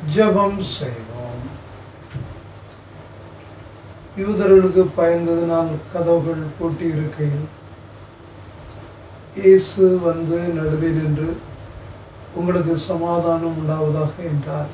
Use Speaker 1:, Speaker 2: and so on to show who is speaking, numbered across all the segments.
Speaker 1: ஜெபம் செய்வோம் யூதர்களுக்கு பயந்ததினால் கதவுகள் பூட்டி இருக்கையில் இயேசு வந்து நடுவே நின்று உங்களுக்கு சமாதானம் உண்டாவதாக என்றார்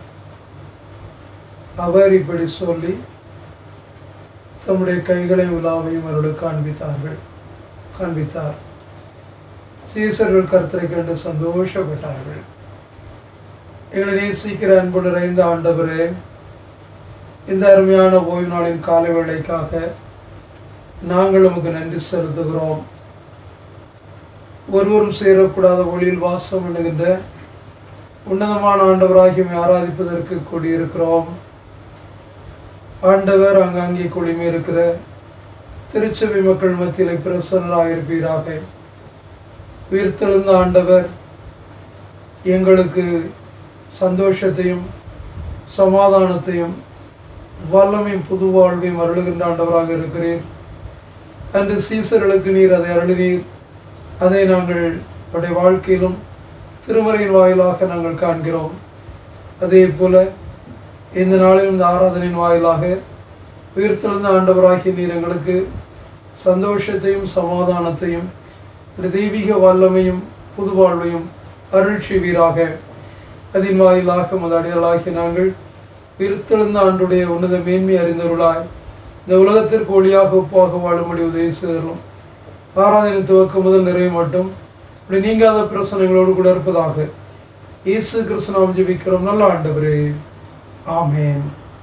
Speaker 1: அவர் இப்படி சொல்லி தம்முடைய கைகளை உலாவையும் அவர்களுக்கு காண்பித்தார்கள் காண்பித்தார் சீசர்கள் கருத்தரை கண்டு சந்தோஷப்பட்டார்கள் எங்களை நேசிக்கிற அன்பு நிறைந்த ஆண்டவரே இந்த அருமையான ஓய்வு நாளின் காலை வேளைக்காக நாங்கள் உமக்கு நன்றி செலுத்துகிறோம் ஒருவரும் சேரக்கூடாத ஒளியில் வாசம் என்கின்ற உன்னதமான ஆண்டவராகி உம்மை ஆராதிப்பதற்கு கூடியிருக்கிறோம் ஆண்டவர் அங்கங்கே குடிமை இருக்கிற திருச்சபை மக்கள் மத்தியில் பிரசன்னராயிருப்பீராக உயிர்த்தெழுந்த ஆண்டவர் எங்களுக்கு சந்தோஷத்தையும் சமாதானத்தையும் வல்லமையும் புது வாழ்வையும் அருளுகின்ற ஆண்டவராக இருக்கிறீர் அன்று சீசர்களுக்கு நீர் அதை அருளினீர் அதை நாங்கள் நம்முடைய வாழ்க்கையிலும் திருமறையின் வாயிலாக நாங்கள் காண்கிறோம் அதே போல இந்த நாளில் இந்த ஆராதனையின் வாயிலாக உயிர்த்தெழுந்த ஆண்டவராகிய நீர் எங்களுக்கு சந்தோஷத்தையும் சமாதானத்தையும் இந்த தெய்வீக வல்லமையும் புது வாழ்வையும் அருள் செய்வீராக அதன் வாயிலாக முதடியலாகிய நாங்கள் உயிர்த்தெழுந்த ஆண்டுடைய உன்னத மேன்மை அறிந்தவர்களாய் இந்த உலகத்திற்கு ஒளியாக ஒப்பாக வாழும்படி உதவி செய்தரும் ஆராதனை துவக்கம் முதல் நிறைவு மட்டும் இப்படி நீங்காத பிரசனங்களோடு கூட இருப்பதாக இயேசு கிறிஸ்துநாம் ஜெபிக்கிறோம் நல்ல ஆண்டவரே ஆமென்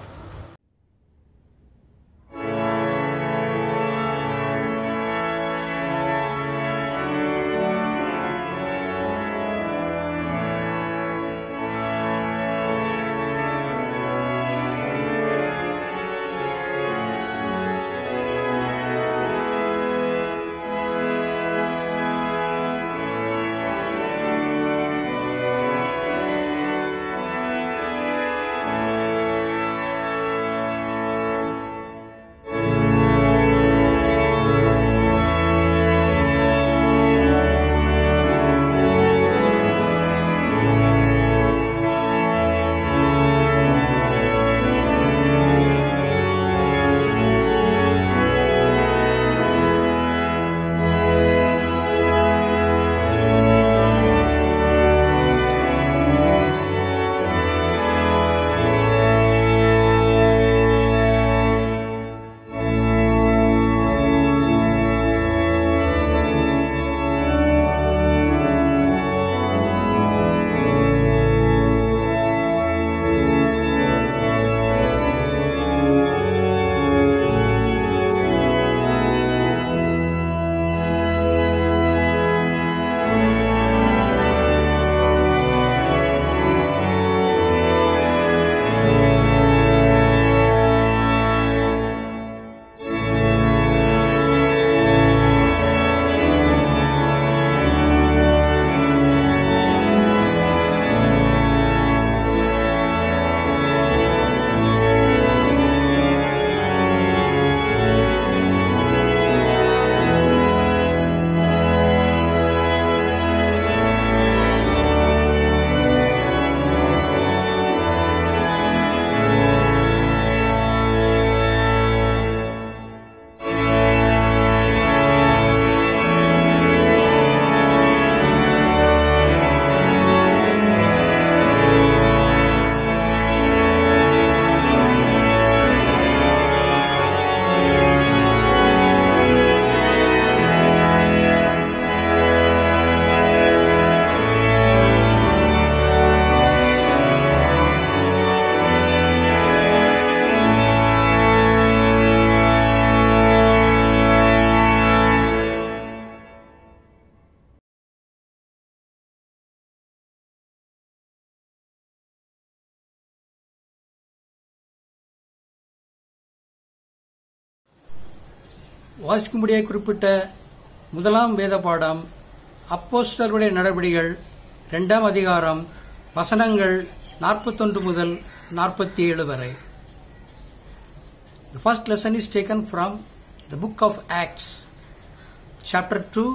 Speaker 2: வாசிக்கும்படியாக குறிப்பிட்ட முதலாம் வேத பாடம் அப்போஸ்டலுடைய நடவடிக்கைகள் ரெண்டாம் அதிகாரம் வசனங்கள் நாற்பத்தொன்று முதல் நாற்பத்தி ஏழு வரை The first lesson is taken from the book of Acts, chapter 2,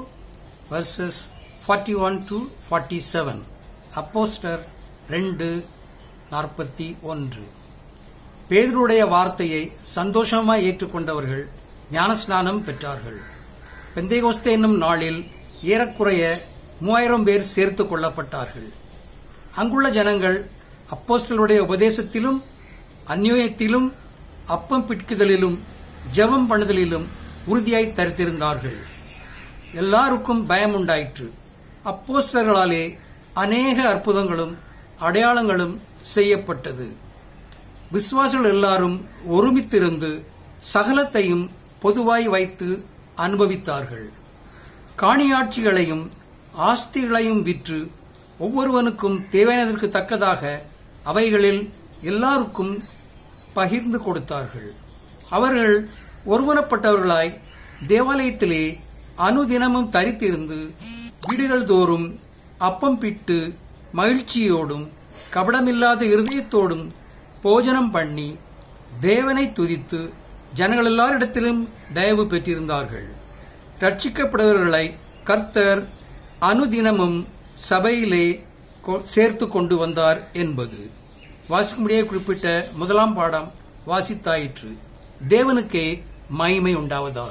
Speaker 2: verses 41 to 47. அப்போஸ்டர் ரெண்டு நாற்பத்தி ஒன்று பேதருடைய வார்த்தையை சந்தோஷமாய் ஏற்றுக்கொண்டவர்கள் ஞானஸ்நானம் பெற்றார்கள் பெந்தைகோஸ்தே என்னும் நாளில் ஏறக்குறைய மூவாயிரம் பேர் சேர்த்து கொள்ளப்பட்டார்கள் அங்குள்ள ஜனங்கள் அப்போஸ்தலருடைய உபதேசத்திலும் அந்யோயத்திலும் அப்பம் பிட்குதலிலும் ஜெபம் பண்ணுதலிலும் உறுதியாய் தரித்திருந்தார்கள் எல்லாருக்கும் பயம் உண்டாயிற்று அப்போஸ்தலர்களாலே அநேக அற்புதங்களும் அடையாளங்களும் செய்யப்பட்டது விசுவாசிகள் எல்லாரும் ஒருமித்திருந்து சகலத்தையும் பொதுவாய் வைத்து அனுபவித்தார்கள் காணியாட்சிகளையும் ஆஸ்திகளையும் விற்று ஒவ்வொருவனுக்கும் தேவையானதற்கு தக்கதாக அவைகளில் எல்லாருக்கும் பகிர்ந்து கொடுத்தார்கள் அவர்கள் ஒருவனப்பட்டவர்களாய் தேவாலயத்திலே அனுதினமும் தரித்திருந்து வீடுகள் தோறும் அப்பம் பிட்டு மகிழ்ச்சியோடும் கபடமில்லாத இருதயத்தோடும் போஜனம் பண்ணி தேவனை துதித்து ஜனங்கள் எல்லாரிடத்திலும் தயவு பெற்றிருந்தார்கள் ரட்சிக்கப்படுபவர்களை கர்த்தர் அனுதினமும் சபையிலே கொ- சேர்த்து கொண்டு வந்தார் என்பது வாசிக்கும்படியே குறிப்பிட்ட முதலாம் பாடம் வாசித்தாயிற்று தேவனுக்கே மகிமை உண்டாவதாக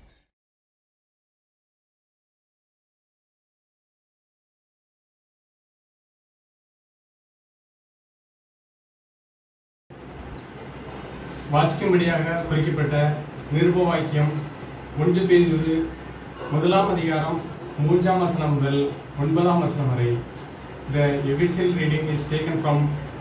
Speaker 3: வாசிக்கும்படியாக குறிக்கப்பட்ட நிருப வாக்கியம் ஒன்று பேதுரு முதலாம் அதிகாரம் மூன்றாம் வசனம் முதல் ஒன்பதாம் வசனம் வரை The official reading is taken from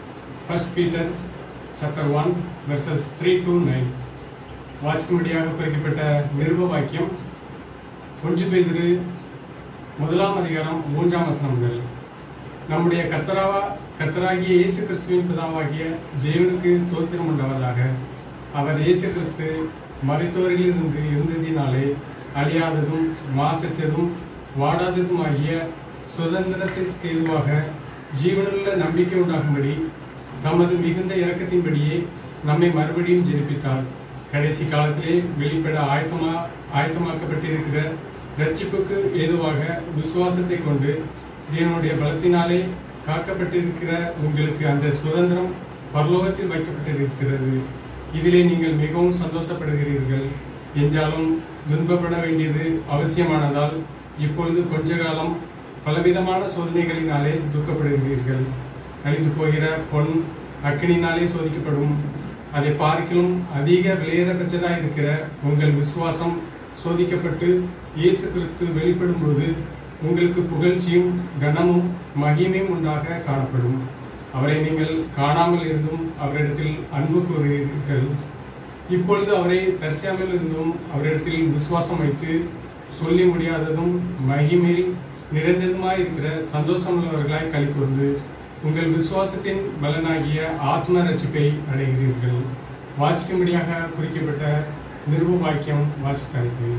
Speaker 3: 1 Peter chapter 1 verses 3 to 9 வாசிக்கும்படியாக குறிக்கப்பட்ட நிருப வாக்கியம் ஒன்று பேதுரு முதலாம் அதிகாரம் மூன்றாம் வசனம் முதல் நம்முடைய கர்த்தராவா கர்த்தராகிய இயேசு கிறிஸ்துவின் பிதாவாகிய தேவனுக்கு ஸ்தோத்திரம் உண்டாவதாக அவர் இயேசு கிறிஸ்து மருத்துவரிலிருந்து இருந்ததினாலே அழியாததும் மாசற்றதும் வாடாததுமாகிய சுதந்திரத்திற்கு எதுவாக ஜீவனுள்ள நம்பிக்கை உண்டாகும்படி தமது மிகுந்த இரக்கத்தின்படியே நம்மை மறுபடியும் ஜெனிப்பித்தார் கடைசி காலத்திலே வெளிப்பட ஆயத்தமா ஆயத்தமாக்கப்பட்டிருக்கிற ரட்சிப்புக்கு ஏதுவாக விசுவாசத்தை கொண்டு தேவனுடைய பலத்தினாலே காக்கப்பட்டிருக்கிற உங்களுக்கு அந்த சுதந்திரம் பரலோகத்தில் வைக்கப்பட்டிருக்கிறது இதிலே நீங்கள் மிகவும் சந்தோஷப்படுகிறீர்கள் என்றாலும் துன்பப்பட வேண்டியது அவசியமானதால் இப்பொழுது கொஞ்ச காலம் பலவிதமான சோதனைகளினாலே துக்கப்படுகிறீர்கள் அழிந்து போகிற பொன் அக்கினினாலே சோதிக்கப்படும் அதை பார்க்கிலும் அதிக விலையேற பெற்றதாய் இருக்கிற உங்கள் விசுவாசம் சோதிக்கப்பட்டு இயேசு கிறிஸ்து வெளிப்படும் போது உங்களுக்கு புகழ்ச்சியும் கனமும் மகிமையும் உண்டாக காணப்படும் அவரை நீங்கள் காணாமல் இருந்தும் அவரிடத்தில் அன்பு கூறுகிறீர்கள் இப்பொழுது அவரை தரிசியாமல் இருந்தும் அவரிடத்தில் விசுவாசம் வைத்து சொல்லி முடியாததும் மகிமையில் நிறைந்ததுமாய் இருக்கிற சந்தோஷமுள்ளவர்களாய் களி கூர்ந்து உங்கள் விசுவாசத்தின் பலனாகிய ஆத்ம ரட்சிப்பை அடைகிறீர்கள் வாசிக்கும்படியாக குறிக்கப்பட்ட நிருப வாக்கியம் வாசித்தாயிற்று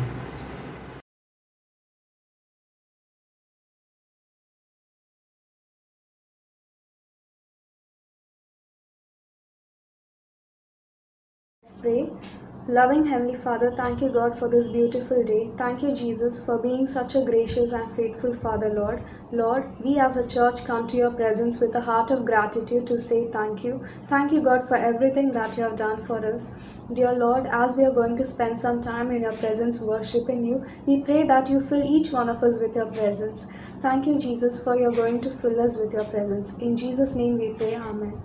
Speaker 4: Let's pray. Loving Heavenly Father, thank you, God, for this beautiful day. Thank you, Jesus, for being such a gracious and faithful Father, Lord. Lord, we as a church come to your presence with a heart of gratitude to say thank you. Thank you, God, for everything that you have done for us. Dear Lord, as we are going to spend some time in your presence worshiping you, we pray that you fill each one of us with your presence. Thank you, Jesus, for you're going to fill us with your presence. In Jesus' name we pray. Amen.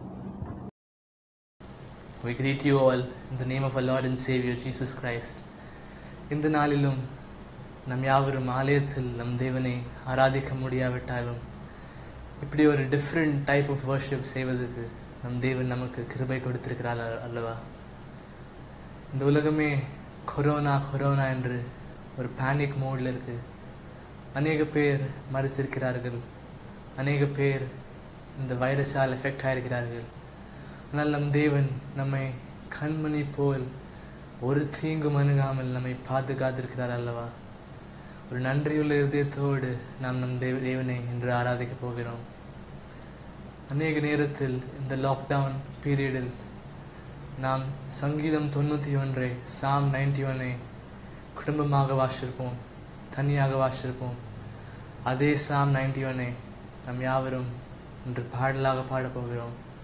Speaker 5: We greet you all in the name of our Lord and Savior Jesus Christ. இந்த நாளிலும் நம் யாவரும் ஆலயத்தில் நம் தேவனை ஆராதிக்க முடியாவிட்டாலும் இப்படி ஒரு டிஃப்ரெண்ட் டைப் ஆஃப் வர்ஷிப் செய்வதற்கு நம் தேவன் நமக்கு கிருபை கொடுத்திருக்கிறார் அல்ல- அல்லவா இந்த உலகமே கொரோனா கொரோனா என்று ஒரு பேனிக் மோடில் இருக்கு அநேக பேர் மறுத்திருக்கிறார்கள் அநேக பேர் இந்த வைரஸால் எஃபெக்ட் ஆயிருக்கிறார்கள் ஆனால் நம் தேவன் நம்மை கண்மணி போல் ஒரு தீங்கும் அணுகாமல் நம்மை பாதுகாத்திருக்கிறார் அல்லவா ஒரு நன்றியுள்ள இருதயத்தோடு நாம் நம் தேவ தேவனை இன்று ஆராதிக்கப் போகிறோம் அநேக நேரத்தில் இந்த லாக்டவுன் பீரியடில் நாம் சங்கீதம் தொண்ணூற்றி ஒன்றை சாம் நைன்டி ஒன்னை குடும்பமாக வாசிச்சிருப்போம் தனியாக வாசிச்சிருப்போம் அதே சாம் நைன்டி ஒன்னை நம் யாவரும் இன்று பாடலாக பாடப் போகிறோம்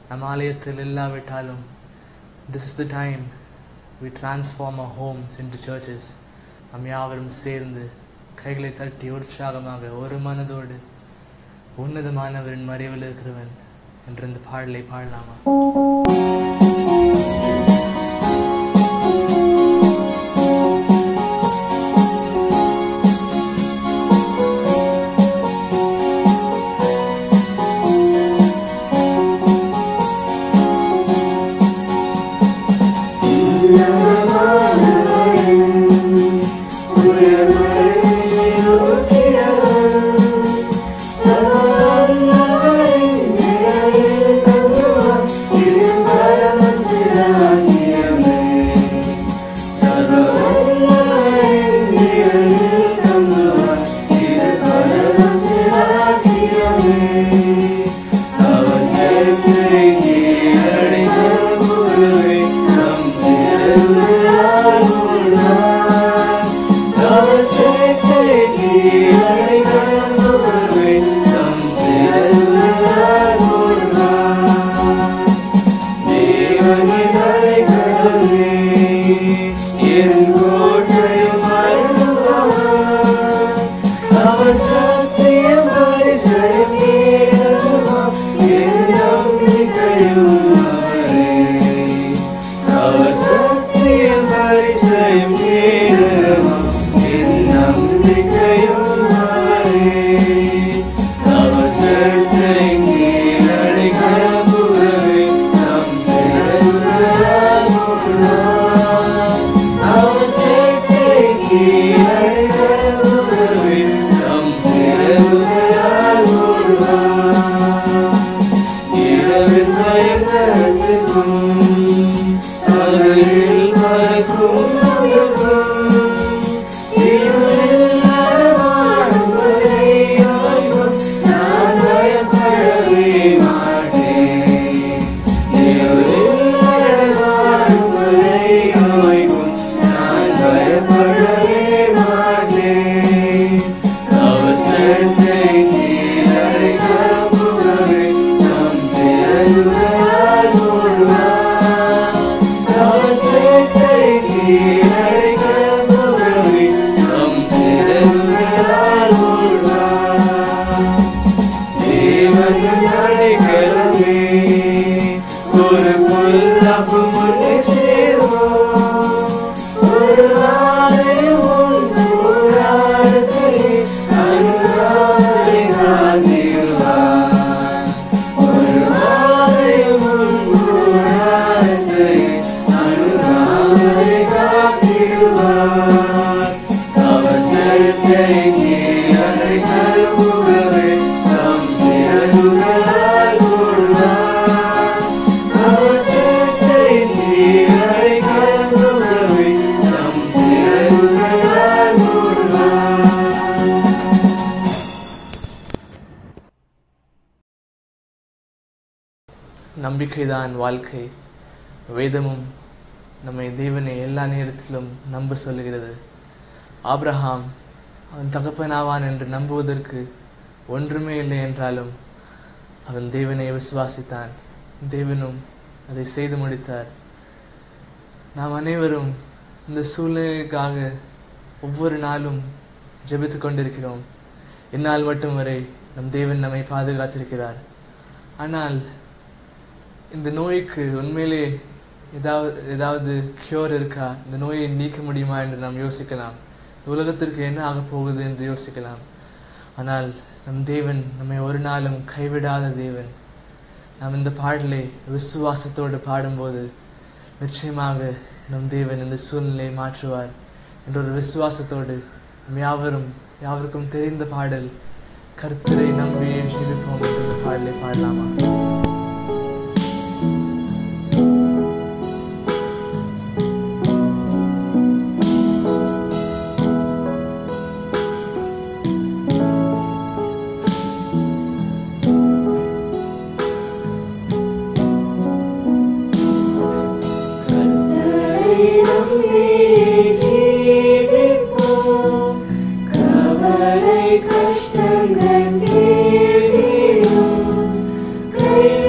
Speaker 5: நம் ஆலயத்தில் இல்லாவிட்டாலும் this is the time we transform our homes into churches நம் யாவரும் சேர்ந்து கைகளை தட்டி உற்சாகமாக ஒரு மனதோடு உன்னதமானவரின் மறைவில் இருக்கிறவன் என்ற இந்த பாடலை பாடலாமா நம்பிக்கைதான் வாழ்க்கை வேதமும் நம்மை தேவனை எல்லா நேரத்திலும் நம்ப சொல்லுகிறது ஆபிரகாம் அவன் தகப்பனாவான் என்று நம்புவதற்கு ஒன்றுமே இல்லை என்றாலும் அவன் தேவனை விசுவாசித்தான் தேவனும் அதை செய்து முடித்தார் நாம் அனைவரும் இந்த சூழ்நிலைக்காக ஒவ்வொரு நாளும் ஜெபித்து கொண்டிருக்கிறோம் இந்நாள் மட்டும் வரை நம் தேவன் நம்மை பாதுகாத்திருக்கிறார் ஆனால் இந்த நோய்க்கு உண்மையிலே ஏதாவது ஏதாவது க்யூர் இருக்கா இந்த நோயை நீக்க முடியுமா என்று நாம் யோசிக்கலாம் உலகத்திற்கு என்ன ஆகப் போகுது என்று யோசிக்கலாம் ஆனால் நம் தேவன் நம்மை ஒரு நாளும் கைவிடாத தேவன் நாம் இந்த பாடலை விசுவாசத்தோடு பாடும்போது நிச்சயமாக நம் தேவன் இந்த சூழ்நிலையை மாற்றுவார் என்ற ஒரு விசுவாசத்தோடு நம் யாவரும் யாவருக்கும் தெரிந்த பாடல் கர்த்தரை நம்பி இருப்போம் என்ற இந்த பாடலை பாடலாமா
Speaker 6: கவலை கஷ்டங்கள் தீரும் கை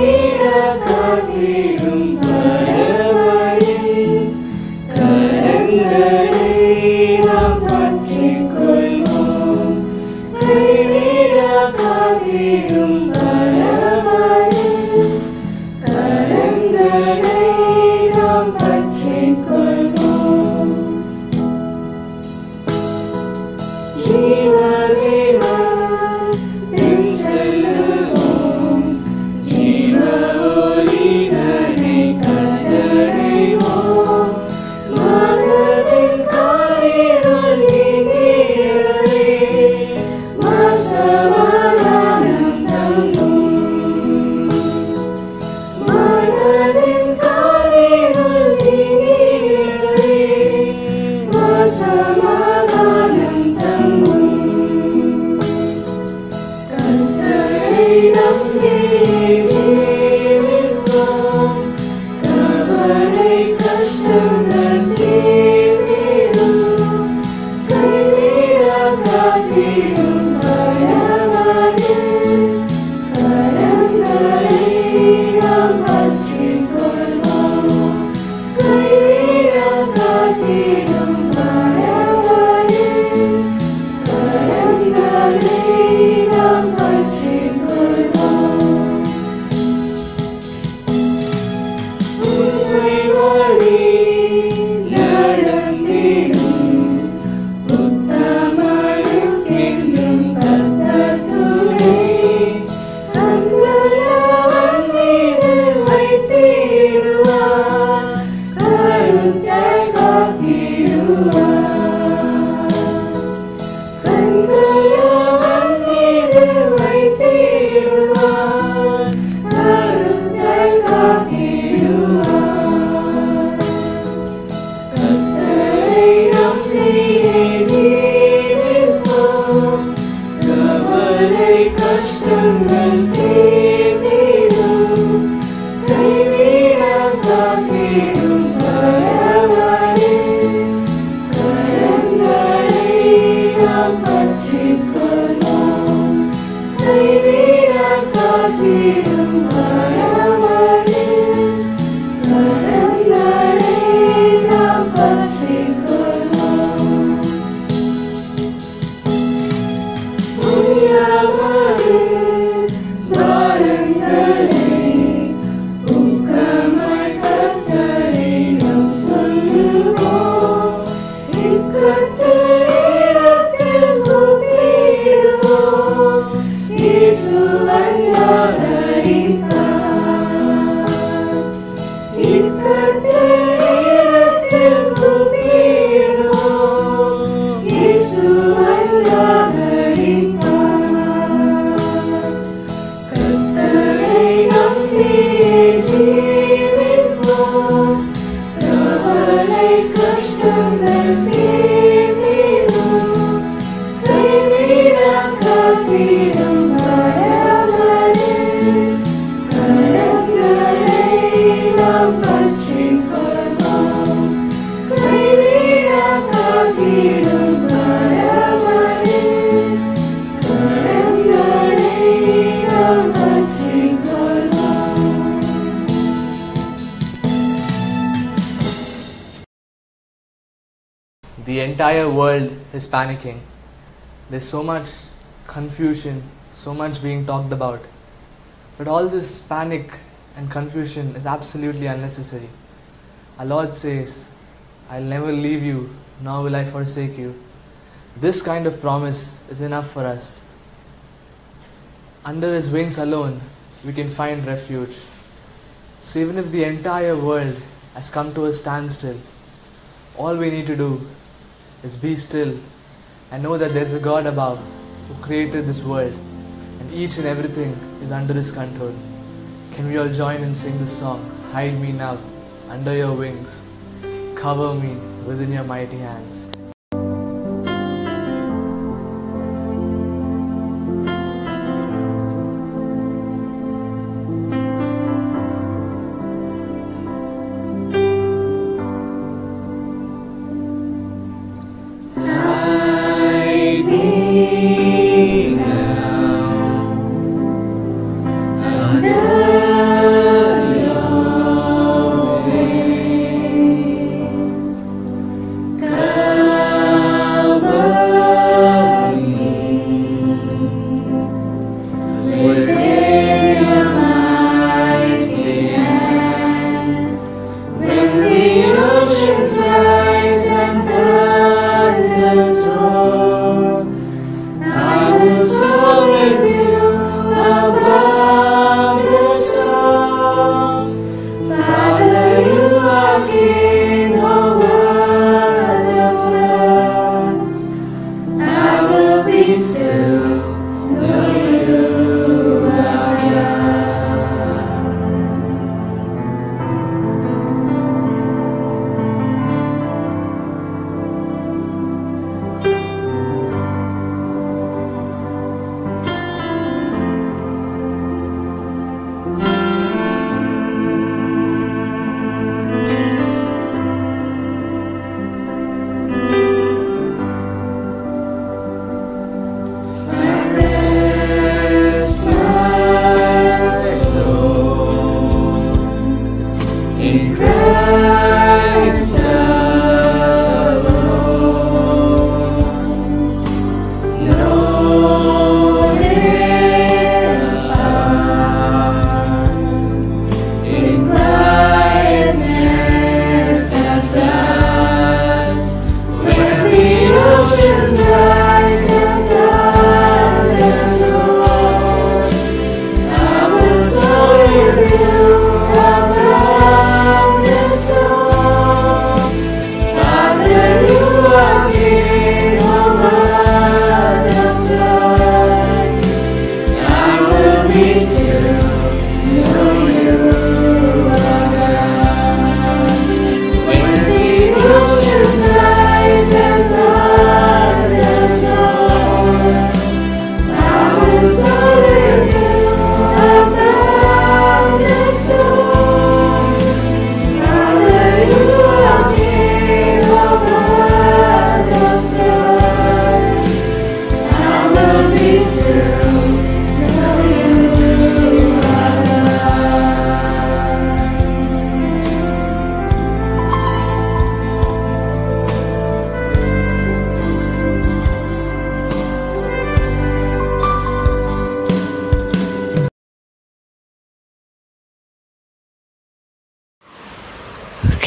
Speaker 5: The entire world is panicking. There's so much confusion, so much being talked about. But all this panic and confusion is absolutely unnecessary. Our Lord says, I'll never leave you, nor will I forsake you. This kind of promise is enough for us. Under His wings alone, we can find refuge. So even if the entire world has come to a standstill, all we need to do is be still and know that there's a God above who created this world and each and everything is under His control. Can we all join and sing this song? Hide me now under your wings, cover me within your mighty hands.
Speaker 6: I will soar with you above the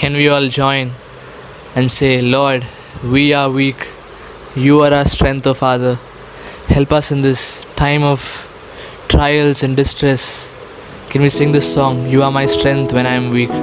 Speaker 5: can we all join and say, Lord, we are weak. You are our strength, O Father. Help us in this time of trials and distress. Can we sing this song, You are my strength when I am weak?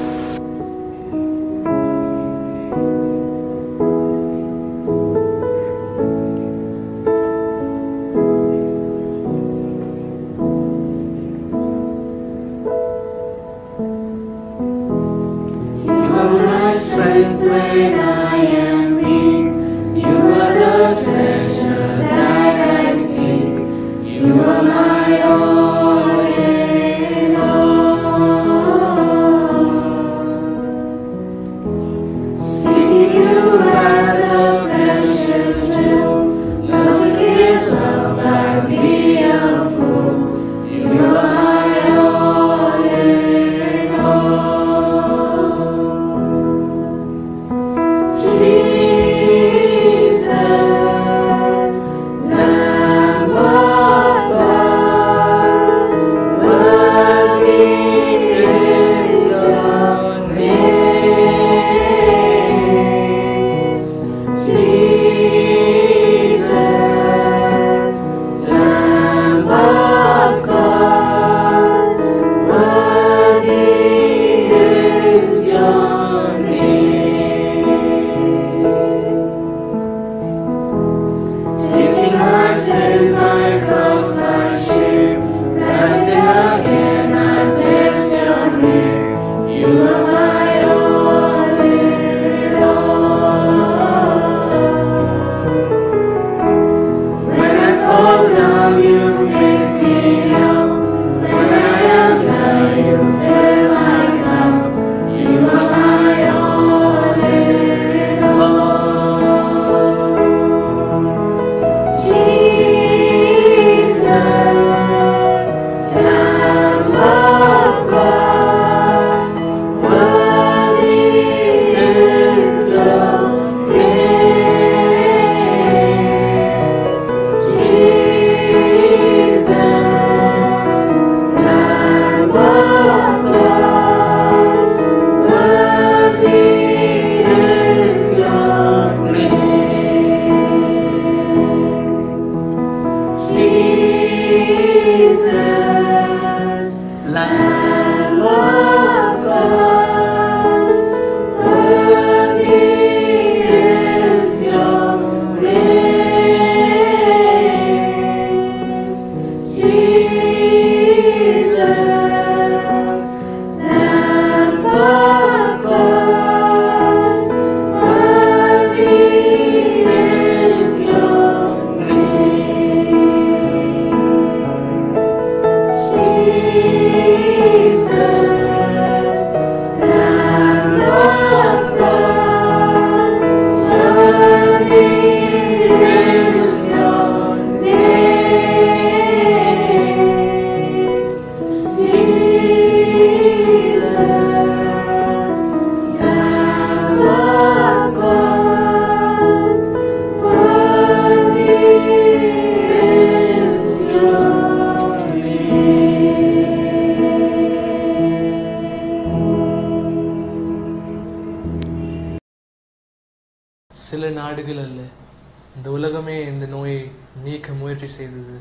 Speaker 5: சில நாடுகள் அல்ல இந்த உலகமே இந்த நோயை நீக்க முயற்சி செய்தது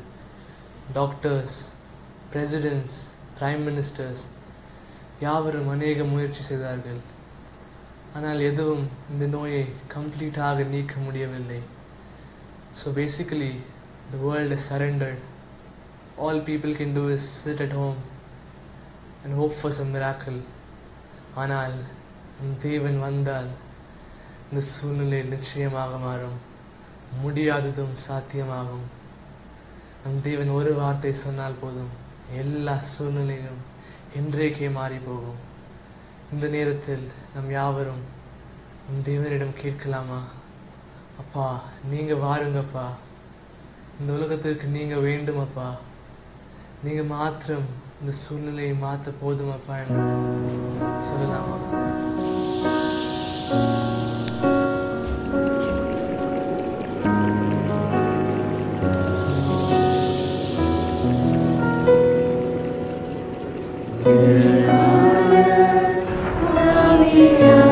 Speaker 5: டாக்டர்ஸ் பிரசிடென்ட்ஸ் பிரைம் மினிஸ்டர்ஸ் யாவரும் அநேக முயற்சி செய்தார்கள் ஆனால் எதுவும் இந்த நோயை கம்ப்ளீட்டாக நீக்க முடியவில்லை so basically the world is surrendered all people can do is sit at home and hope for some miracle ஆனால் நம் தேவன் வந்தால் இந்த சூழ்நிலை நிச்சயமாக மாறும் முடியாததும் சாத்தியமாகும் நம் தேவன் ஒரு வார்த்தை சொன்னால் போதும் எல்லா சூழ்நிலையும் இன்றைக்கே மாறி போகும் இந்த நேரத்தில் நம் யாவரும் நம் தேவனிடம் கேட்கலாமா அப்பா நீங்க வாருங்கப்பா இந்த உலகத்திற்கு நீங்க வேண்டுமப்பா நீங்க மாத்திரம் இந்த சூழ்நிலையை மாற்ற போதுமப்பா என்று சொல்லலாமா
Speaker 6: Hallelujah.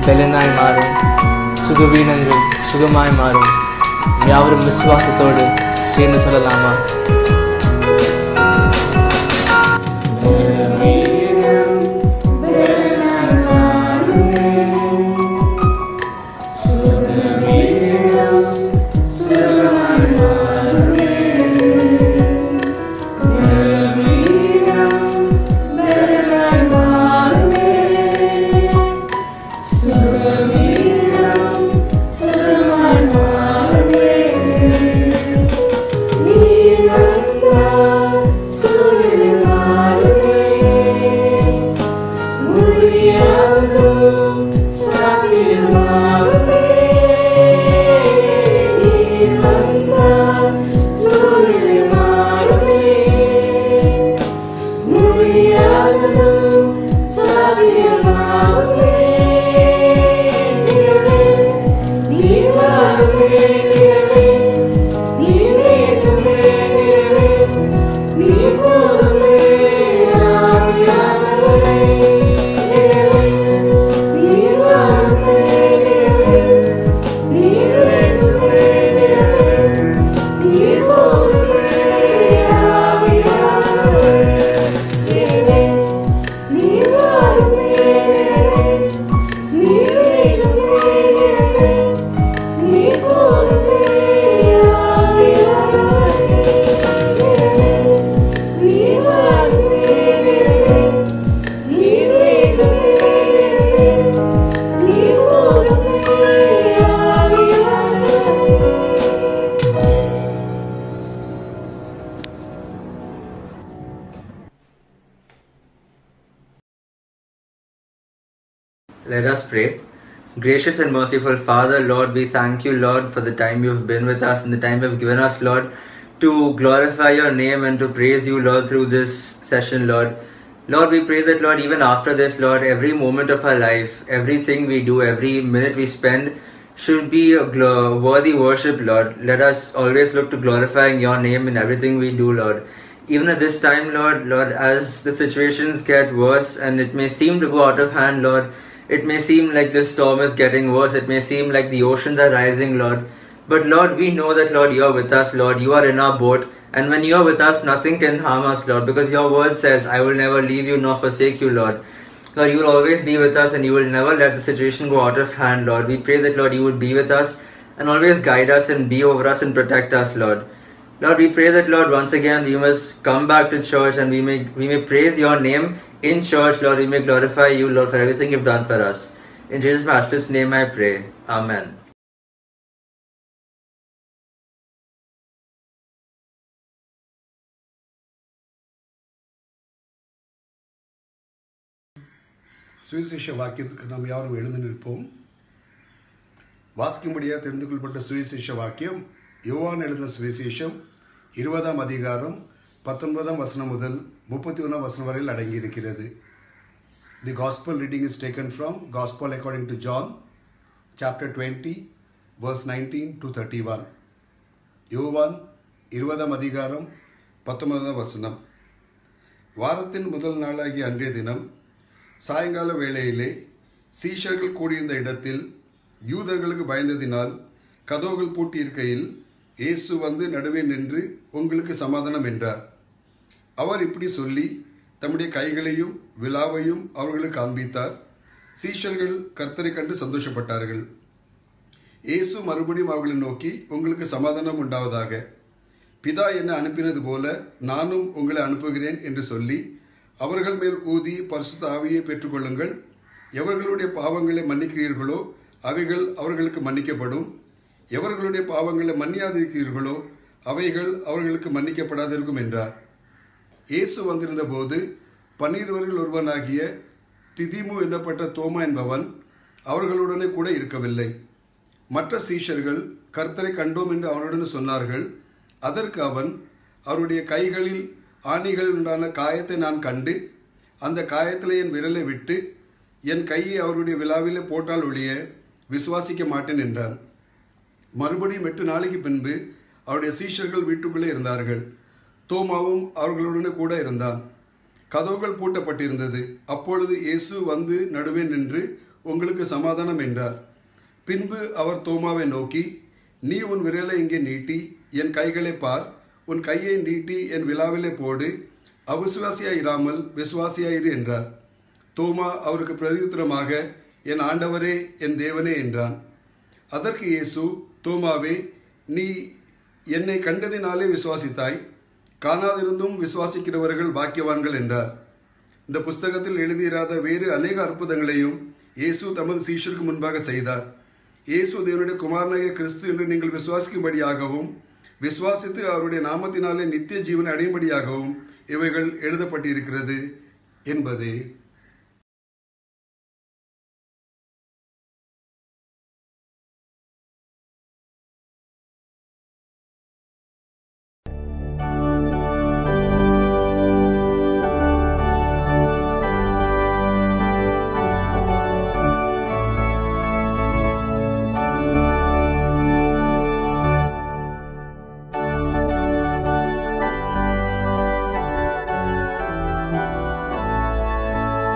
Speaker 5: பெலனாய் மாறும் சுகவீனங்கள் சுகமாய் மாறும் யாவரும் விசுவாசத்தோடு சேர்ந்து சொல்லலாமா
Speaker 6: Let us pray. Gracious and merciful Father, Lord, we thank you, Lord, for the time you've been with us and the time you've given us, Lord, to glorify your name and to praise you, Lord, through this session, Lord. Lord, we pray that, Lord, even after this, Lord, every moment of our life, everything we do, every minute we spend should be a glo- worthy worship, Lord. Let us always look to glorifying your name in everything we do, Lord. Even at this time, Lord, Lord, as the situations get worse and it may seem to go out of hand, Lord, it may seem like this storm is getting worse. It may seem like the oceans are rising, Lord. But Lord, we know that, Lord, you are with us, Lord. You are in our boat. And when you are with us, nothing can harm us, Lord, because your word says, I will never leave you nor forsake you, Lord. Lord, you will always be with us and you will never let the situation go out of hand, Lord. We pray that, Lord, you would be with us and always guide us and be over us and protect us, Lord. Lord, we pray that, Lord, once again we must come back to church and we may we may praise your name in church, Lord. We may glorify you, Lord, for everything you've done for us. In Jesus' matchless name I pray. Amen.
Speaker 7: சுவிசேஷ வாக்கியத்துக்கு நாம் யாரும் எழுந்து நிற்போம் வாசிக்கும்படியாக தெரிந்து கொள்ளப்பட்ட சுவிசேஷ வாக்கியம் யோவான் எழுதின சுவிசேஷம் இருபதாம் அதிகாரம் பத்தொன்பதாம் வசனம் முதல் முப்பத்தி ஒன்றாம் வசனம் வரையில் அடங்கியிருக்கிறது the gospel reading is taken from gospel according to John chapter twenty verse nineteen to thirty one யோவான் இருபதாம் அதிகாரம் பத்தொன்பதாம் வசனம் வாரத்தின் முதல் நாளாகிய அன்றைய தினம் சாயங்கால வேளையிலே சீஷர்கள் கூடியிருந்த இடத்தில் யூதர்களுக்கு பயந்ததினால் கதவுகள் பூட்டியிருக்கையில் இயேசு வந்து நடுவே நின்று உங்களுக்கு சமாதானம் என்றார் அவர் இப்படி சொல்லி தம்முடைய கைகளையும் விழாவையும் அவர்களுக்கு காண்பித்தார் சீஷர்கள் கர்த்தரை கண்டு சந்தோஷப்பட்டார்கள் இயேசு மறுபடியும் அவர்களை நோக்கி உங்களுக்கு சமாதானம் உண்டாவதாக பிதா என்னை அனுப்பினது போல நானும் உங்களை அனுப்புகிறேன் என்று சொல்லி அவர்கள் மேல் ஊதி பரிசுத்த ஆவியை பெற்றுக்கொள்ளுங்கள் எவர்களுடைய பாவங்களை மன்னிக்கிறீர்களோ அவைகள் அவர்களுக்கு மன்னிக்கப்படும் எவர்களுடைய பாவங்களை மன்னியாதிருக்கிறீர்களோ அவைகள் அவர்களுக்கு மன்னிக்கப்படாதிருக்கும் என்றார் இயேசு வந்திருந்த போது பன்னிருவரில் ஒருவனாகிய திதிமு என்னப்பட்ட தோமா என்பவன் அவர்களுடனே கூட இருக்கவில்லை மற்ற சீஷர்கள் கர்த்தரை கண்டோம் என்று அவனுடன் சொன்னார்கள் அதற்கு அவன் அவருடைய கைகளில் ஆணிகள் உண்டான காயத்தை நான் கண்டு அந்த காயத்தில் என் விரலை விட்டு என் கையை அவருடைய விழாவிலே போட்டால் ஒழிய விசுவாசிக்க மாட்டேன் என்றான் மறுபடியும் எட்டு நாளைக்கு பின்பு அவருடைய சீஷர்கள் வீட்டுக்குள்ளே இருந்தார்கள் தோமாவும் அவர்களுடனே கூட இருந்தான் கதவுகள் பூட்டப்பட்டிருந்தது அப்பொழுது இயேசு வந்து நடுவே நின்று உங்களுக்கு சமாதானம் என்றார் பின்பு அவர் தோமாவை நோக்கி நீ உன் விரலை இங்கே நீட்டி என் கைகளை பார் உன் கையை நீட்டி என் விழாவிலே போடு அவிசுவாசியாயிராமல் விசுவாசியாயிரு என்றார் தோமா அவருக்கு பிரதியுத்தரமாக என் ஆண்டவரே என் தேவனே என்றான் அதற்கு இயேசு தோமாவே நீ என்னை கண்டதினாலே விசுவாசித்தாய் காணாதிருந்தும் விசுவாசிக்கிறவர்கள் பாக்கியவான்கள் என்றார் இந்த புஸ்தகத்தில் எழுதியிராத வேறு அநேக அற்புதங்களையும் இயேசு தமது சீஷருக்கு முன்பாக செய்தார் இயேசு தேவனுடைய குமாரனாகிய கிறிஸ்து என்று நீங்கள் விசுவாசிக்கும்படியாகவும் விசுவாசித்து அவருடைய நாமத்தினாலே நித்திய ஜீவனை அடையும்படியாகவும் இவைகள் எழுதப்பட்டிருக்கிறது என்பதே
Speaker 8: Thank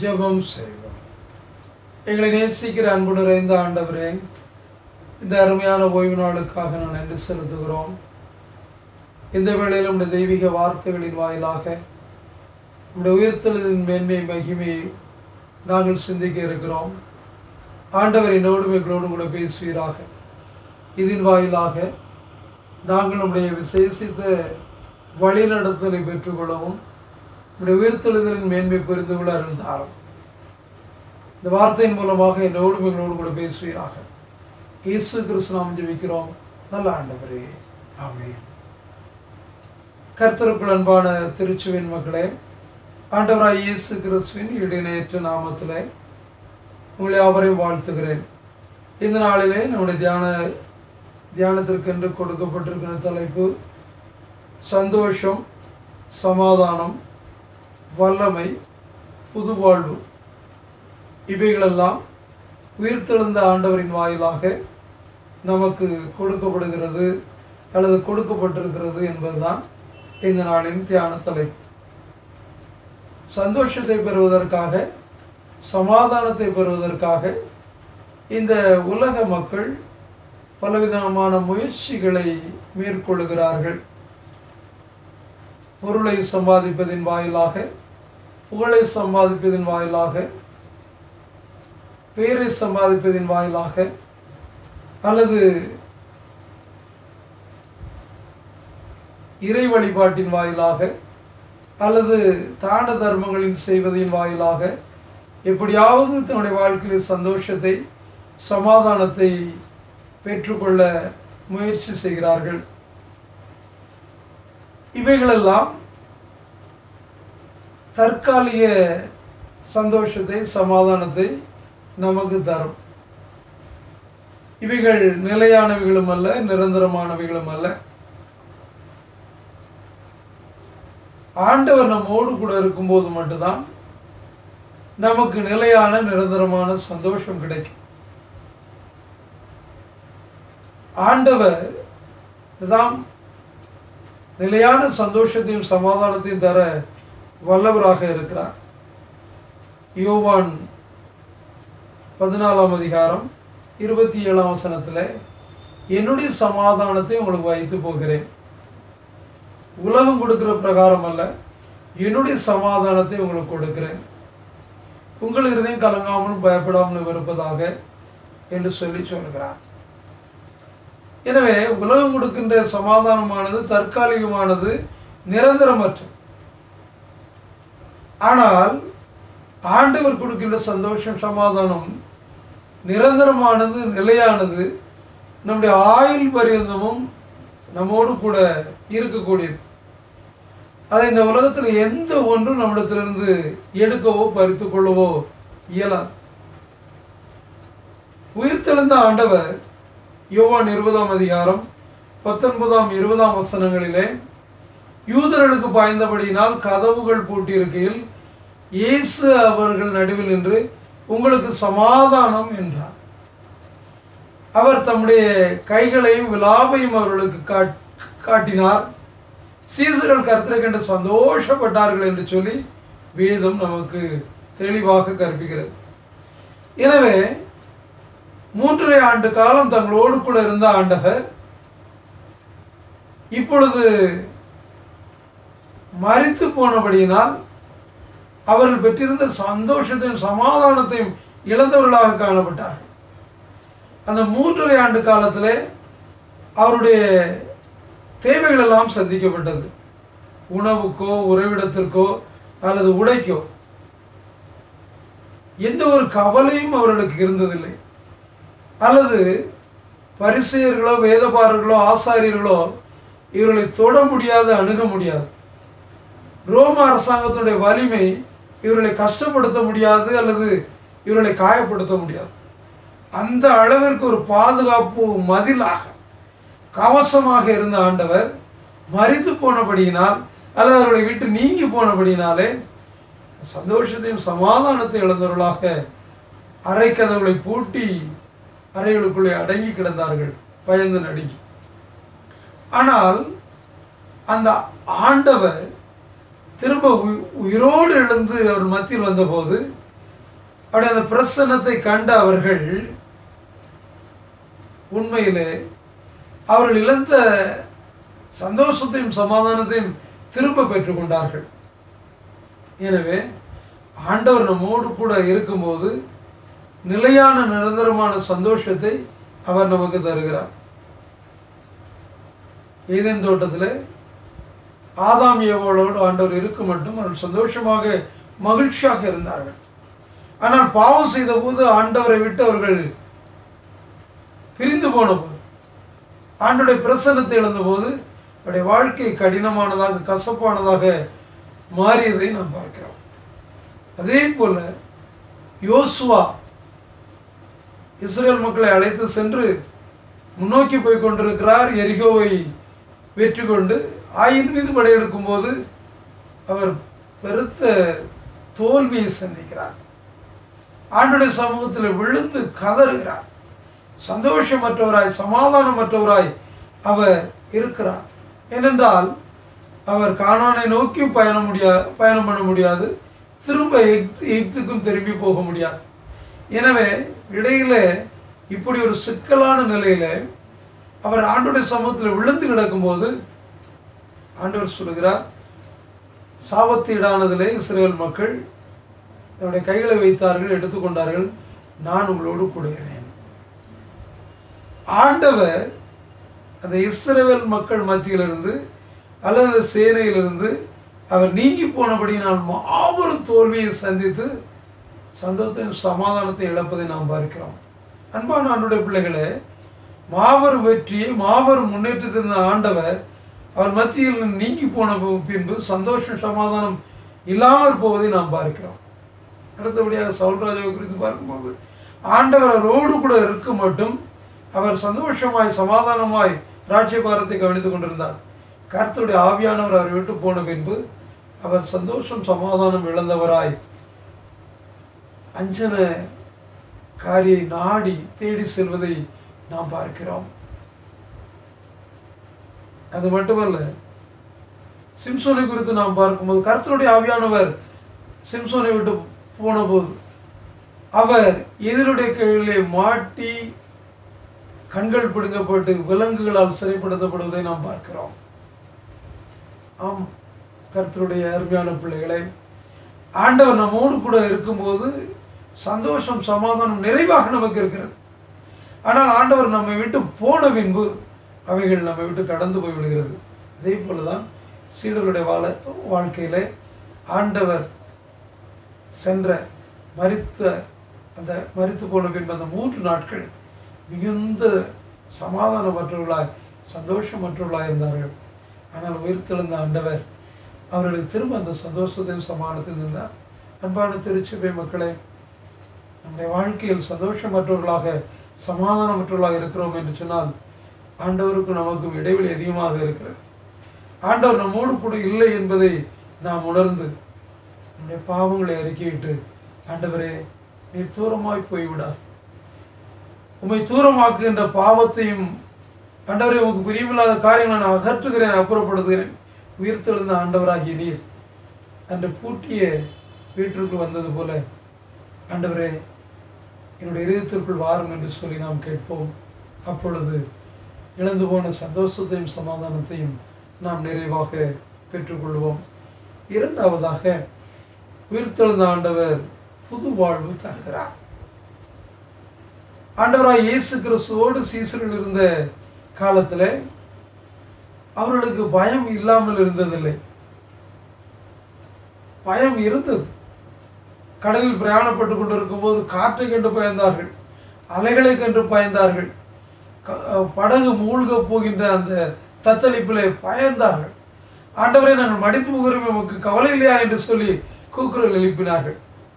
Speaker 1: ஜெபம் செய்வோம் எங்களை நேசிக்கிற அன்பு நிறைந்த ஆண்டவரே இந்த அருமையான ஓய்வு நாளுக்காக நான் நன்றி செலுத்துகிறோம் இந்த வேளையில் உடைய தெய்வீக வார்த்தைகளின் வாயிலாக உடைய உயிர்த்தலின் மேன்மை மகிமையை நாங்கள் சிந்திக்க இருக்கிறோம் ஆண்டவர் என்னோடும் எங்களோடு கூட பேசுவீராக இதன் வாயிலாக நாங்கள் நம்முடைய விசேஷித்த வழிநடத்தலை பெற்றுக்கொள்ளவும் உடைய உயிர்த்தெழுதலின் மேன்மை புரிந்து கொள்ள அருள்தாரும் இந்த வார்த்தையின் மூலமாக என்னோடும் எங்களோடு கூட பேசுவீராக இயேசு கிறிஸ்து நாம் ஜெபிக்கிறோம் நல்ல ஆண்டவரே ஆமென் கர்த்தருக்குள் அன்பான திருச்சுவின் மக்களே ஆண்டவராய் இயேசு கிறிஸ்துவின் இடைநேற்ற நாமத்திலே உங்களை யாவரையும் வாழ்த்துகிறேன் இந்த நாளிலே நம்முடைய தியான தியானத்திற்கென்று கொடுக்கப்பட்டிருக்கிற தலைப்பு சந்தோஷம் சமாதானம் வல்லமை புது வாழ்வு இவைகளெல்லாம் உயிர்த்தெழுந்த ஆண்டவரின் வாயிலாக நமக்கு கொடுக்கப்படுகிறது அல்லது கொடுக்கப்பட்டிருக்கிறது என்பதுதான் இந்த நாளின் தியான தலைப்பு சந்தோஷத்தை பெறுவதற்காக சமாதானத்தை பெறுவதற்காக இந்த உலக மக்கள் பலவிதமான முயற்சிகளை மேற்கொள்கிறார்கள் பொருளை சம்பாதிப்பதின் வாயிலாக புகழை சம்பாதிப்பதின் வாயிலாக பெயரை சம்பாதிப்பதின் வாயிலாக அல்லது இறை வழிபாட்டின் வாயிலாக அல்லது தான தர்மங்களின் செய்வதின் வாயிலாக எப்படியாவது தன்னுடைய வாழ்க்கையில் சந்தோஷத்தை சமாதானத்தை பெற்றுக்கொள்ள முயற்சி செய்கிறார்கள் இவைகளெல்லாம் தற்காலிக சந்தோஷத்தை சமாதானத்தை நமக்கு தரும் இவைகள் நிலையானவைகளும் அல்ல நிரந்தரமானவைகளும் அல்ல ஆண்டவர் நம்மோடு கூட இருக்கும்போது மட்டும்தான் நமக்கு நிலையான நிரந்தரமான சந்தோஷம் கிடைக்கும் ஆண்டவர் தான் நிலையான சந்தோஷத்தையும் சமாதானத்தையும் தர வல்லவராக இருக்கிறார் யோவான் பதினாலாம் அதிகாரம் இருபத்தி ஏழாம் வசனத்தில் என்னுடைய சமாதானத்தை உங்களுக்கு வைத்து போகிறேன் உலகம் கொடுக்கிற பிரகாரம் அல்ல என்னுடைய சமாதானத்தை உங்களுக்கு கொடுக்கிறேன் உங்கள் இருதையும் கலங்காமலும் பயப்படாமலும் இருப்பதாக என்று சொல்லி சொல்கிறார் எனவே உலகம் கொடுக்கின்ற சமாதானமானது தற்காலிகமானது நிரந்தரமற்றது ஆனால் ஆண்டவர் கொடுக்கின்ற சந்தோஷம் சமாதானம் நிரந்தரமானது நிலையானது நம்முடைய ஆயுள் பரியந்தமும் நம்மோடு கூட இருக்கக்கூடியது அதை இந்த உலகத்தில் எந்த ஒன்றும் நம்மிடத்திலிருந்து எடுக்கவோ பறித்து கொள்ளவோ இயலாது உயிர்த்தெழுந்த ஆண்டவர் யோவான் இருபதாம் அதிகாரம் பத்தொன்பதாம் இருபதாம் வசனங்களிலே யூதர்களுக்கு பாய்ந்தபடியினால் கதவுகள் பூட்டியிருக்கையில் இயேசு அவர்கள் நடுவில் நின்று உங்களுக்கு சமாதானம் என்றார் அவர் தம்முடைய கைகளையும் விலாபையும் அவர்களுக்கு காட்- காட்டினார் சீசர்கள் கருத்தரை கண்டு சந்தோஷப்பட்டார்கள் என்று சொல்லி வேதம் நமக்கு தெளிவாக கற்பிக்கிறது எனவே மூன்றரை ஆண்டு காலம் தங்களோடு கூட இருந்த ஆண்டவர் இப்பொழுது மறித்து போனபடியினால் அவர்கள் பெற்றிருந்த சந்தோஷத்தையும் சமாதானத்தையும் இழந்தவர்களாக காணப்பட்டார்கள் அந்த மூன்றரை ஆண்டு காலத்திலே அவருடைய தேவைகள் எல்லாம் சந்திக்கப்பட்டது உணவுக்கோ உறைவிடத்திற்கோ அல்லது உடைக்கோ எந்த ஒரு கவலையும் அவர்களுக்கு இருந்ததில்லை அல்லது பரிசெயர்களோ வேதபாரர்களோ ஆசாரியர்களோ இவர்களை தொட முடியாது அணுக முடியாது ரோம அரசாங்கத்துடைய வலிமை இவர்களை கஷ்டப்படுத்த முடியாது அல்லது இவர்களை காயப்படுத்த முடியாது அந்த அளவிற்கு ஒரு பாதுகாப்பு மதிலாக கவசமாக இருந்த ஆண்டவர் மறித்து போனபடியினால் அல்லது அவர்களை விட்டு நீங்கி போனபடியினாலே சந்தோஷத்தையும் சமாதானத்தையும் இழந்தவர்களாக அறை கதவுகளை பூட்டி அறைகளுக்குள்ளே அடங்கி கிடந்தார்கள் பயந்து நடுங்கி ஆனால் அந்த ஆண்டவர் திரும்ப உயி- உயிரோடு எழுந்து அவர் மத்தியில் வந்தபோது அப்படி அந்த பிரசன்னத்தை கண்ட அவர்கள் உண்மையிலே அவர்கள் இழந்த சந்தோஷத்தையும் சமாதானத்தையும் திரும்ப பெற்றுக்கொண்டார்கள் எனவே ஆண்டவர் நம்மோடு கூட இருக்கும்போது நிலையான நிரந்தரமான சந்தோஷத்தை அவர் நமக்கு தருகிறார் ஏதேன் தோட்டத்தில் ஆதாம் ஏவோளோடு ஆண்டவர் இருக்க மட்டும் அவர்கள் சந்தோஷமாக மகிழ்ச்சியாக இருந்தார்கள் ஆனால் பாவம் செய்த போது ஆண்டவரை விட்டு அவர்கள் பிரிந்து போன போது ஆண்டுடைய பிரசன்னத்தை இழந்தபோது அவருடைய வாழ்க்கை கடினமானதாக கசப்பானதாக மாறியதை நாம் பார்க்கிறோம் அதே போல யோசுவா இஸ்ரேல் மக்களை அழைத்து சென்று முன்னோக்கி போய் கொண்டிருக்கிறார் எரிகோவை வெற்றி கொண்டு ஆயின் மீது படையெடுக்கும் போது அவர் பெருத்த தோல்வியை சந்திக்கிறார் ஆண்டுடைய சமூகத்தில் விழுந்து கதறுகிறார் சந்தோஷமற்றவராய் சமாதானமற்றவராய் அவர் இருக்கிறார் ஏனென்றால் அவர் கானானை நோக்கி பயணம் முடியா பயணம் பண்ண முடியாது திரும்ப எகிப்து எகிப்துக்கும் திரும்பி போக முடியாது எனவே இடையில இப்படி ஒரு சிக்கலான நிலையில அவர் ஆண்டுடைய சமூகத்தில் விழுந்து கிடக்கும்போது ஆண்டவர் சொல்லுகிறார் சாபத்தீடானதிலே இஸ்ரேல் மக்கள் தன்னுடைய கைகளை வைத்தார்கள் எடுத்துக்கொண்டார்கள் நான் உங்களோடு கூடுகிறேன் ஆண்டவர் அந்த இஸ்ரவேல் மக்கள் மத்தியிலிருந்து அல்லது அந்த சேனையிலிருந்து அவர் நீங்கி போனபடி நான் மாபெரும் தோல்வியை சந்தித்து சந்தோஷத்தையும் சமாதானத்தை இழப்பதை நாம் பார்க்கிறோம் அன்பான ஆண்டுடைய பிள்ளைகளே மாபெரும் வெற்றியை மாபெரும் முன்னேற்றத்தை இருந்த ஆண்டவர் அவர் மத்தியில் நீங்கி போன பின்பு சந்தோஷம் சமாதானம் இல்லாமல் போவதை நாம் பார்க்கிறோம் அடுத்தபடியாக சவுல்ராஜாவை குறித்து பார்க்கும்போது ஆண்டவர் அவரோடு கூட இருக்க மட்டும் அவர் சந்தோஷமாய் சமாதானமாய் ராஜ்யபாரத்தை கவனித்துக் கொண்டிருந்தார் கர்த்தருடைய ஆவியானவர் அவரை விட்டு போன பின்பு அவர் சந்தோஷம் சமாதானம் இழந்தவராய் அஞ்சன காரியை நாடி தேடி செல்வதை நாம் பார்க்கிறோம் அது மட்டுமல்ல சிம்சோனை குறித்து நாம் பார்க்கும்போது கர்த்தருடைய ஆவியானவர் சிம்சோனை விட்டு போன போது அவர் எதிருடைய கையிலே மாட்டி கண்கள் பிடுங்கப்பட்டு விலங்குகளால் சிறைப்படுத்தப்படுவதை நாம் பார்க்கிறோம் ஆம் கர்த்தருடைய அருமையான பிள்ளைகளை ஆண்டவர் நம்மோடு கூட இருக்கும்போது சந்தோஷம் சமாதானம் நிறைவாக நமக்கு இருக்கிறது ஆனால் ஆண்டவர் நம்மை விட்டு போன பின்பு அவைகள் நம்மை விட்டு கடந்து போய் விடுகிறது அதே போலதான் சீடர்களுடைய வாழ வாழ்க்கையிலே ஆண்டவர் சென்ற மரித்த அந்த மரித்து போன பின்பு அந்த மூன்று நாட்கள் மிகுந்த சமாதானமற்றவர்களாய் சந்தோஷமற்றவர்களாய் இருந்தார்கள் ஆனால் உயிர்த்தெழுந்த ஆண்டவர் அவர்களுக்கு திரும்ப அந்த சந்தோஷத்தையும் சமாதானத்தையும் இருந்தார் அன்பான திருச்சபை மக்களே நம்முடைய வாழ்க்கையில் சந்தோஷமற்றவர்களாக சமாதானமற்றவர்களாக இருக்கிறோம் என்று சொன்னால் ஆண்டவருக்கும் நமக்கும் இடைவெளி அதிகமாக இருக்கிறது ஆண்டவர் நம்மோடு கூட இல்லை என்பதை நாம் உணர்ந்து நம்முடைய பாவங்களை அறிக்கையிட்டு ஆண்டவரே நீர் தூரமாய் போய்விடாது உம்மை தூரமாக்குகின்ற பாவத்தையும் ஆண்டவரே உமக்கு பிரியமில்லாத காரியங்களை நான் அகற்றுகிறேன் அப்புறப்படுத்துகிறேன் உயிர்த்தெழுந்த ஆண்டவராகிய நீர் அன்று பூட்டிய வீட்டிற்கு வந்தது போல ஆண்டவரே என்னுடைய இதயத்திற்குள் வாரும் என்று சொல்லி நாம் கேட்போம் அப்பொழுது இழந்து போன சந்தோஷத்தையும் சமாதானத்தையும் நாம் நிறைவாக பெற்றுக்கொள்வோம் இரண்டாவதாக உயிர்த்தெழுந்த ஆண்டவர் புது வாழ்வு தருகிறார் ஆண்டவராய் இயேசு கிறிஸ்துவோடு சீசரில் இருந்த காலத்தில் அவர்களுக்கு பயம் இல்லாமல் இருந்ததில்லை பயம் இருந்தது கடலில் பிரயாணப்பட்டு கொண்டிருக்கும் போது காற்றை கண்டு பயந்தார்கள் அலைகளை கண்டு பயந்தார்கள் க- படகு மூழ்க போகின்ற அந்த தத்தளிப்பிலே பயந்தார்கள் ஆண்டவரை நாங்கள் மடித்து முகரும் நமக்கு கவலை இல்லையா என்று சொல்லி கூக்குரல் எழுப்பினார்கள்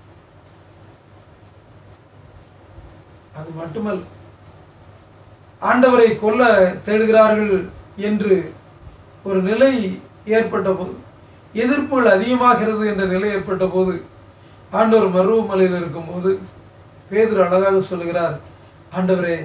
Speaker 1: அது மட்டுமல்ல ஆண்டவரை கொல்ல தேடுகிறார்கள் என்று ஒரு நிலை ஏற்பட்ட போது எதிர்ப்புகள் அதிகமாகிறது என்ற நிலை ஏற்பட்ட போது ஆண்டவர் மருவமலையில் இருக்கும்போது பேதுரு அழகாக சொல்லுகிறார் ஆண்டவரே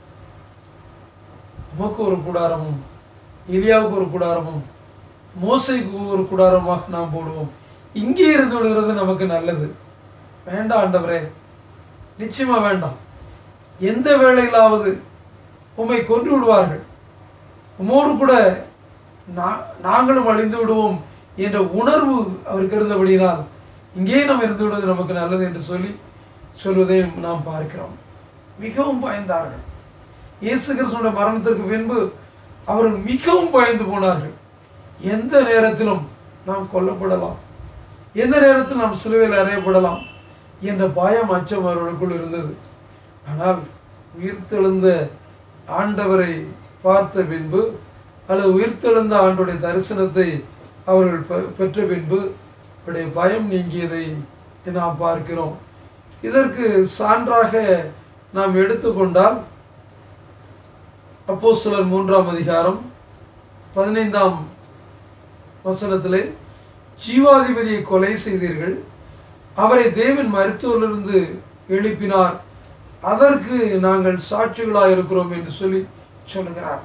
Speaker 1: உமக்கு ஒரு கூடாரமும் எலியாவுக்கு ஒரு கூடாரமும் மோசைக்கு ஒரு கூடாரமாக நாம் போடுவோம் இங்கே இருந்து விடுகிறது நமக்கு நல்லது வேண்டாம் ஆண்டவரே நிச்சயமா வேண்டாம் எந்த வேளையிலாவது உம்மை கொன்று விடுவார்கள் உம்மோடு கூட நா- நாங்களும் அழிந்து விடுவோம் என்ற உணர்வு அவருக்கு இருந்தபடியினால் இங்கே நாம் இருந்து விடுவது நமக்கு நல்லது என்று சொல்லி சொல்வதை நாம் பார்க்கிறோம் மிகவும் பயந்தார்கள் இயேசு கிறிஸ்துவோட மரணத்திற்கு பின்பு அவர்கள் மிகவும் பயந்து போனார்கள் எந்த நேரத்திலும் நாம் கொல்லப்படலாம் எந்த நேரத்தில் நாம் சிலுவையில் அறையப்படலாம் என்ற பயம் அச்சம் அவர்களுக்குள் இருந்தது ஆனால் உயிர்த்தெழுந்த ஆண்டவரை பார்த்த பின்பு அல்லது உயிர்த்தெழுந்த ஆண்டுடைய தரிசனத்தை அவர்கள் பெ- பெற்ற பின்பு அவருடைய பயம் நீங்கியதை நாம் பார்க்கிறோம் இதற்கு சான்றாக நாம் எடுத்துக்கொண்டால் அப்போஸ்தலர் மூன்றாம் அதிகாரம் பதினைந்தாம் வசனத்திலே ஜீவாதிபதியை கொலை செய்தீர்கள் அவரை தேவன் மருத்துவரிலிருந்து எழுப்பினார் அதற்கு நாங்கள் சாட்சிகளாக இருக்கிறோம் என்று சொல்லி சொல்லுகிறார்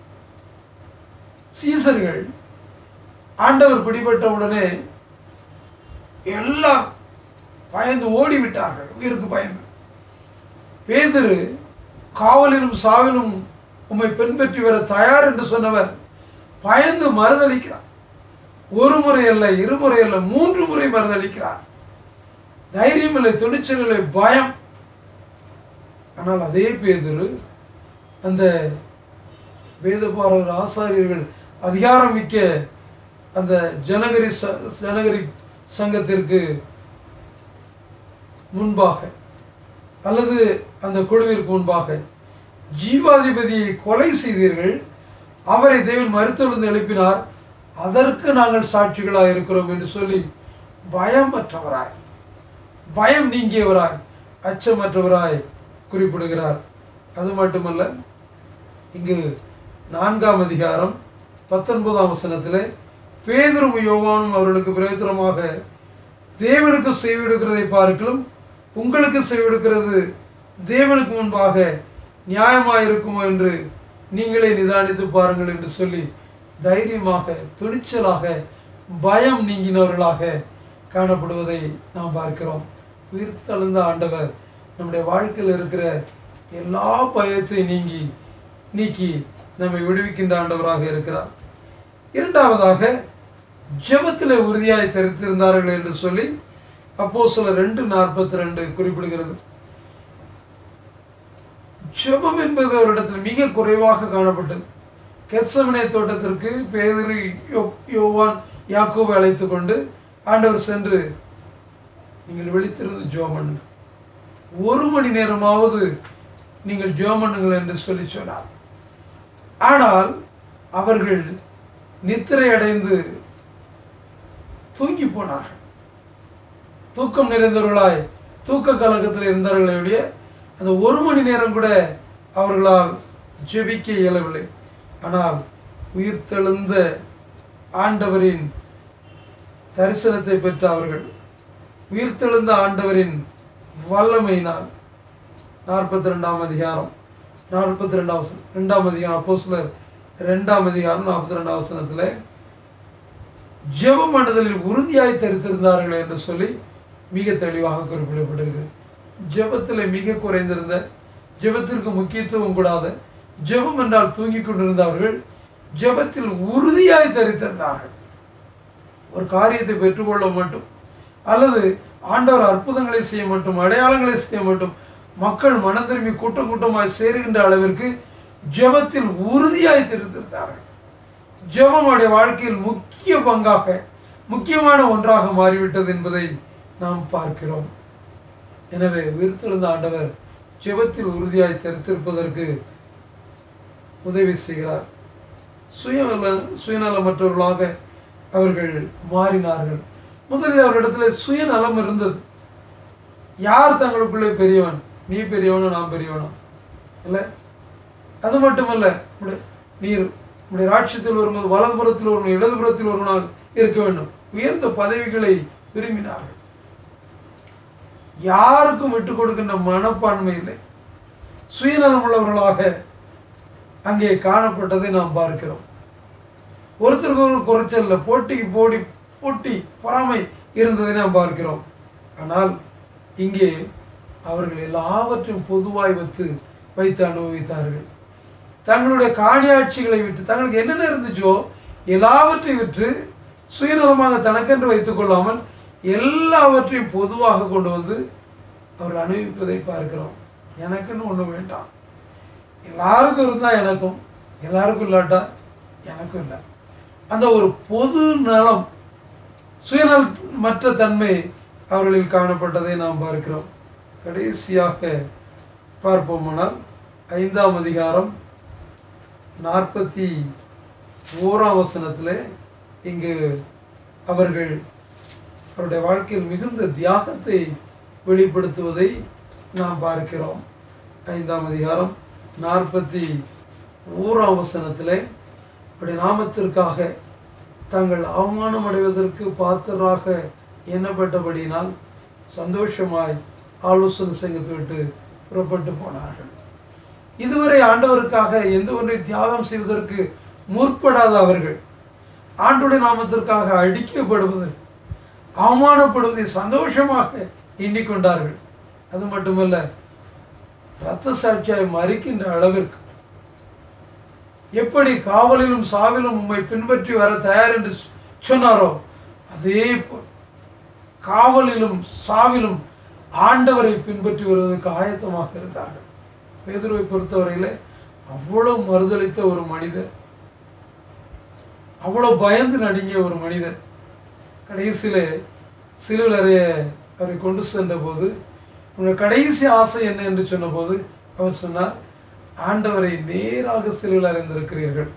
Speaker 1: சீசர்கள் ஆண்டவர் பிடிபட்ட உடனே எல்லாம் பயந்து ஓடிவிட்டார்கள் உயிருக்கு பயந்து பேதுரு காவலிலும் சாவிலும் உம்மை பின்பற்றி வர தயார் என்று சொன்னவர் பயந்து மறுதளிக்கிறார் ஒரு முறை அல்ல இருமுறை அல்ல மூன்று முறை மறுதளிக்கிறார் தைரியம் இல்லை துணிச்சல் இல்லை பயம் ஆனால் அதே பேதுரு அந்த வேதபாரர் ஆசாரியர்கள் அதிகாரம் மிக்க அந்த ஜனகரி ச- ஜனகரி சங்கத்திற்கு முன்பாக அல்லது அந்த குழுவிற்கு முன்பாக ஜீவாதிபதியை கொலை செய்தீர்கள் அவரை தேவன் மருத்துவருந்து எழுப்பினார் அதற்கு நாங்கள் சாட்சிகளாக இருக்கிறோம் என்று சொல்லி பயமற்றவராய் பயம் நீங்கியவராய் அச்சமற்றவராய் குறிப்பிடுகிறார் அது மட்டுமல்ல இங்கு நான்காம் அதிகாரம் பத்தொன்பதாம் வசனத்திலே பேதுரும் யோவானும் அவர்களுக்கு பிரயோஜனமாக தேவனுக்கு செய்விடுகிறதை பார்க்கலும் உங்களுக்கு செய்விடுகிறது தேவனுக்கு முன்பாக நியாயமாயிருக்குமோ என்று நீங்களே நிதானித்து பாருங்கள் என்று சொல்லி தைரியமாக துணிச்சலாக பயம் நீங்கினவர்களாக காணப்படுவதை நாம் பார்க்கிறோம் உயிர்த்தெழுந்த ஆண்டவர் நம்முடைய வாழ்க்கையில் இருக்கிற எல்லா பயத்தை நீங்கி நீக்கி நம்மை விடுவிக்கின்ற ஆண்டவராக இருக்கிறார் இரண்டாவதாக ஜெபத்திலே உறுதியாய் தரித்திருந்தார்கள் என்று சொல்லி அப்போ சில ரெண்டு நாற்பத்தி ரெண்டு குறிப்பிடுகிறது ஜெபம் என்பது அவரிடத்தில் மிக குறைவாக காணப்பட்டது கெத்சமனே தோட்டத்திற்கு பேதிரு யோ- யோவான் யாக்கோவை அழைத்து கொண்டு ஆண்டவர் சென்று நீங்கள் விழித்திருந்து ஜெபம் பண்ணுங்க ஒரு மணி நேரமாவது நீங்கள் ஜெபம் பண்ணுங்கள் என்று சொல்லி சொன்னார் ஆனால் அவர்கள் நித்திரை அடைந்து தூங்கி போனார்கள் தூக்கம் நிறைந்தவர்களாய் தூக்க கலக்கத்தில் இருந்தார்களே ஒழிய அந்த ஒரு மணி நேரம் கூட அவர்களால் ஜெபிக்க இயலவில்லை ஆனால் உயிர்த்தெழுந்த ஆண்டவரின் தரிசனத்தை பெற்ற அவர்கள் உயிர்த்தெழுந்த ஆண்டவரின் வல்லமையினால் நாற்பத்தி ரெண்டாம் அதிகாரம் நாற்பத்தி ரெண்டாம் வசனம் ரெண்டாம் அதிகாரம் அப்போ சிலர் ரெண்டாம் அதிகாரம் நாற்பத்தி ரெண்டாம் வசனத்தில் ஜெப மண்டலில் உறுதியாய் தரித்திருந்தார்கள் என்று சொல்லி மிக தெளிவாக குறிப்பிடப்பட்டிருக்கிறது ஜெபத்தில் மிக குறைந்திருந்த ஜெபத்திற்கு முக்கியத்துவம் கூடாத ஜெபம் என்றால் தூங்கிக் கொண்டிருந்தவர்கள் ஜெபத்தில் உறுதியாய் தரித்திருந்தார்கள் ஒரு காரியத்தை பெற்றுக்கொள்ள மட்டும் அல்லது ஆண்டவர் அற்புதங்களை செய்ய மட்டும் அடையாளங்களை செய்ய மட்டும் மக்கள் மனம் திரும்பி கூட்டம் கூட்டமாய் சேருகின்ற அளவிற்கு ஜெபத்தில் உறுதியாய் தெரிந்திருந்தார்கள் ஜெபம் அவருடைய வாழ்க்கையில் முக்கிய பங்காக முக்கியமான ஒன்றாக மாறிவிட்டது என்பதை நாம் பார்க்கிறோம் எனவே உயிர்த்தெழுந்த ஆண்டவர் ஜெபத்தில் உறுதியாய் தெரித்திருப்பதற்கு உதவி செய்கிறார் சுயநல சுயநலமற்றவர்களாக அவர்கள் மாறினார்கள் முதலில் அவரிடத்தில் சுயநலம் இருந்தது யார் தங்களுக்குள்ளே பெரியவன் நீ பெரியவனா நான் பெரியவனா இல்லை அது மட்டுமல்ல உம்முடைய- நீர் உடைய ராட்சியத்தில் வரும்போது வலதுபுறத்தில் ஒருவன் இடதுபுறத்தில் ஒருவனாக இருக்க வேண்டும் உயர்ந்த பதவிகளை விரும்பினார்கள் யாருக்கும் விட்டு கொடுக்கின்ற மனப்பான்மை இல்லை சுயநலம் உள்ளவர்களாக அங்கே காணப்பட்டதை நாம் பார்க்கிறோம் ஒருத்தருக்கு ஒரு குறைச்சல் இல்லை போட்டிக்கு போடி போட்டி பொறாமை இருந்ததை நாம் பார்க்கிறோம் ஆனால் இங்கே அவர்கள் எல்லாவற்றையும் பொதுவாய் வைத்து வைத்து அனுபவித்தார்கள் தங்களுடைய காணியாட்சிகளை விட்டு தங்களுக்கு என்னென்ன இருந்துச்சோ எல்லாவற்றையும் விற்று சுயநலமாக தனக்கென்று வைத்துக் கொள்ளாமல் எல்லாவற்றையும் பொதுவாக கொண்டு வந்து அவர்கள் அனுபவிப்பதை பார்க்கிறோம் எனக்குன்னு ஒண்ணு வேண்டாம் எல்லாருக்கும் இருந்தா எனக்கும் எல்லாருக்கும் இல்லாட்டா எனக்கும் இல்லை அந்த ஒரு பொது நலம் சுயநல் மற்ற தன்மை அவர்களில் காணப்பட்டதை நாம் பார்க்கிறோம் கடைசியாக பார்ப்போமானால் ஐந்தாம் அதிகாரம் நாற்பத்தி ஓராம் வசனத்திலே இங்கு அவர்கள் அவருடைய வாழ்க்கையில் மிகுந்த தியாகத்தை வெளிப்படுத்துவதை நாம் பார்க்கிறோம் ஐந்தாம் அதிகாரம் நாற்பத்தி ஓராம் வசனத்திலே அப்படி நாமத்திற்காக தாங்கள் அவமானம் அடைவதற்கு பாத்திராக எண்ணப்பட்டபடியினால் சந்தோஷமாய் ஆலோசனை சங்கத்தை விட்டு புறப்பட்டு போனார்கள் இதுவரை ஆண்டவருக்காக எந்த ஒன்றை தியாகம் செய்வதற்கு முற்படாத அவர்கள் ஆண்டுடைய நாமத்திற்காக அடிக்கப்படுவது அவமானப்படுவதை சந்தோஷமாக எண்ணிக்கொண்டார்கள் அது மட்டுமல்ல இரத்த சாட்சியாய் மறிக்கின்ற அளவிற்கு எப்படி காவலிலும் சாவிலும் உம்மை பின்பற்றி வர தயார் என்று சொ- சொன்னாரோ அதே போல் காவலிலும் சாவிலும் ஆண்டவரை பின்பற்றி வருவதற்கு ஆயத்தமாக இருந்தார்கள் பேதுருவை பொறுத்தவரையிலே அவ்வளவு மறுதளித்த ஒரு மனிதர் அவ்வளவு பயந்து நடுங்கிய ஒரு மனிதர் கடைசியிலே சிலுவில் அறைய அவரை கொண்டு சென்ற போது உங்கள் கடைசி ஆசை என்ன என்று சொன்னபோது அவர் சொன்னார் ஆண்டவரை நேராக சிலுவில் அறைந்திருக்கிறீர்கள்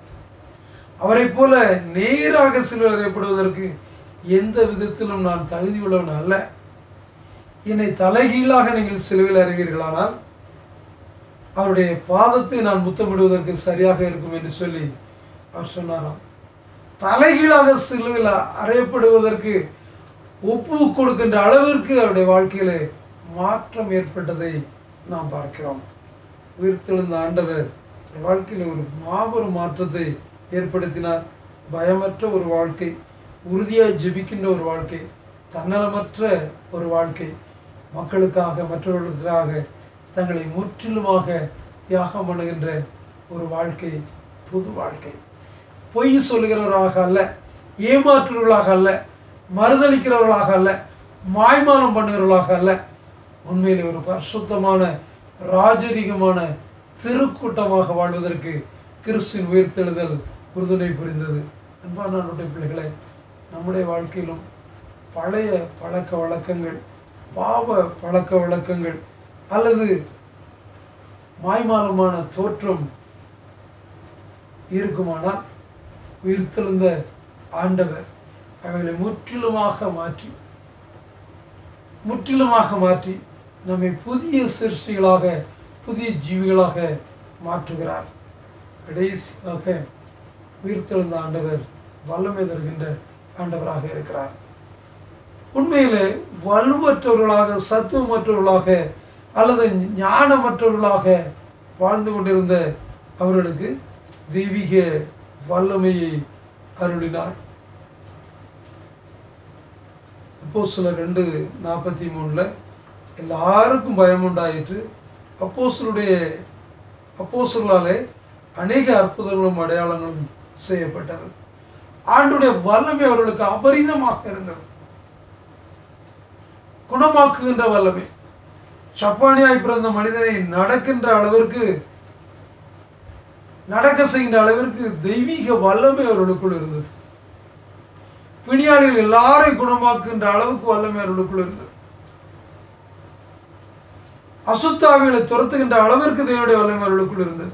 Speaker 1: அவரைப் போல நேராக சிலுவில் அறையப்படுவதற்கு எந்த விதத்திலும் நான் தகுதி உள்ளவன் அல்ல என்னை தலைகீழாக நீங்கள் சிலுவில் அறிவீர்களானால் அவருடைய பாதத்தை நான் முத்தமிடுவதற்கு சரியாக இருக்கும் என்று சொல்லி அவர் சொன்னாராம் தலைகீழாக சிலுவில் அறையப்படுவதற்கு ஒப்பு கொடுக்கின்ற அளவிற்கு அவருடைய வாழ்க்கையிலே மாற்றம் ஏற்பட்டதை நாம் பார்க்கிறோம் உயிர்த்தெழுந்த ஆண்டவர் அவருடைய வாழ்க்கையில ஒரு மாபெரும் மாற்றத்தை ஏற்படுத்தினார் பயமற்ற ஒரு வாழ்க்கை உறுதியாய் ஜெபிக்கின்ற ஒரு வாழ்க்கை தன்னலமற்ற ஒரு வாழ்க்கை மக்களுக்காக மற்றவர்களுக்காக தங்களை முற்றிலுமாக தியாகம் பண்ணுகின்ற ஒரு வாழ்க்கை புது வாழ்க்கை பொய் சொல்லுகிறவர்களாக அல்ல ஏமாற்றுவர்களாக அல்ல மறுதளிக்கிறவர்களாக அல்ல மாய்மானம் பண்ணுகிறவர்களாக அல்ல உண்மையிலே ஒரு பரிசுத்தமான ராஜரீகமான திருக்கூட்டமாக வாழ்வதற்கு கிறிஸ்துவின் உயிர்த்தெழுதல் உறுதுணை புரிந்தது அன்பான நம்முடைய பிள்ளைகளே நம்முடைய வாழ்க்கையிலும் பழைய பழக்க வழக்கங்கள் பாவ பழக்க வழக்கங்கள் அல்லது மாய்மாலமான தோற்றம் இருக்குமானால் உயிர்த்தெழுந்த ஆண்டவர் அவைகளை முற்றிலுமாக மாற்றி முற்றிலுமாக மாற்றி நம்மை புதிய சிருஷ்டிகளாக புதிய ஜீவிகளாக மாற்றுகிறார் கடைசியாக உயிர்த்தெழுந்த ஆண்டவர் வல்லமை தருகின்ற ஆண்டவராக இருக்கிறார் உண்மையிலே வலுவற்றவர்களாக சத்துவமற்றவர்களாக அல்லது ஞானமற்றவர்களாக வாழ்ந்து கொண்டிருந்த அவர்களுக்கு தெய்வீக வல்லமையை அருளினார் அப்போ சில ரெண்டு நாற்பத்தி மூணுல எல்லாருக்கும் பயம் உண்டாயிற்று அப்போஸ்தலருடைய அப்போஸ்தலராலே அநேக அற்புதங்களும் அடையாளங்களும் செய்யப்பட்டது ஆண்டுடைய வல்லமை அவர்களுக்கு அபரிதமாக இருந்தது குணமாக்குகின்ற வல்லமை சப்பானியாய் பிறந்த மனிதனை நடக்கின்ற அளவிற்கு நடக்க செய்கின்ற அளவிற்கு தெய்வீக வல்லமை அவர்களுக்குள் இருந்தது பிணியாளிகள் எல்லாரையும் குணமாக்குகின்ற அளவுக்கு வல்லமை அவர்களுக்குள் இருந்தது அசுத்தாவிகளை துரத்துகின்ற அளவிற்கு தேவனுடைய வல்லமை அவர்களுக்குள் இருந்தது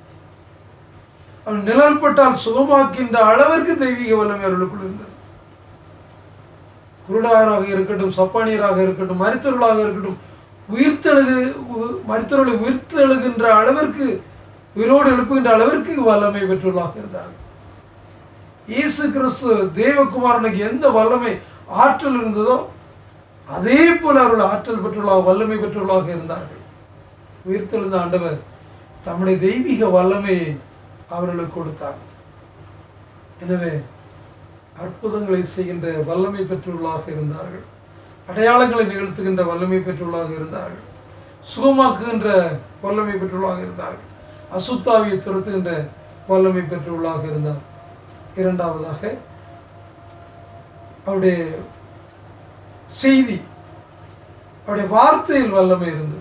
Speaker 1: அவன் நிழல்பட்டால் சுகமாக்கின்ற அளவிற்கு தெய்வீக வல்லமை அவர்களுக்குள் இருந்தது குருடாராக இருக்கட்டும் சப்பானியராக இருக்கட்டும் மருத்துவர்களாக இருக்கட்டும் உயிர்த்தெழுகு உ- மருத்துவர்களை உயிர்த்தெழுகின்ற அளவிற்கு உயிரோடு எழுப்புகின்ற அளவிற்கு வல்லமை பெற்றுள்ளாக இருந்தார்கள் இயேசு கிறிஸ்து தேவகுமாரனுக்கு எந்த வல்லமை ஆற்றல் இருந்ததோ அதே போல அவர்கள் ஆற்றல் பெற்றுள்ளாக வல்லமை பெற்றுள்ளாக இருந்தார்கள் உயிர்த்தெழுந்த ஆண்டவர் தம்முடைய தெய்வீக வல்லமையை அவர்களுக்கு கொடுத்தார் எனவே அற்புதங்களை செய்கின்ற வல்லமை பெற்றுள்ளாக இருந்தார்கள் அடையாளங்களை நிகழ்த்துகின்ற வல்லமை பெற்றுள்ளாக இருந்தார்கள் சுகமாக்குகின்ற வல்லமை பெற்றுள்ளாக இருந்தார்கள் அசுத்தாவியை துரத்துகின்ற வல்லமை பெற்றுள்ளாக இருந்தார் இரண்டாவதாக அவருடைய செய்தி அவருடைய வார்த்தையில் வல்லமை இருந்தது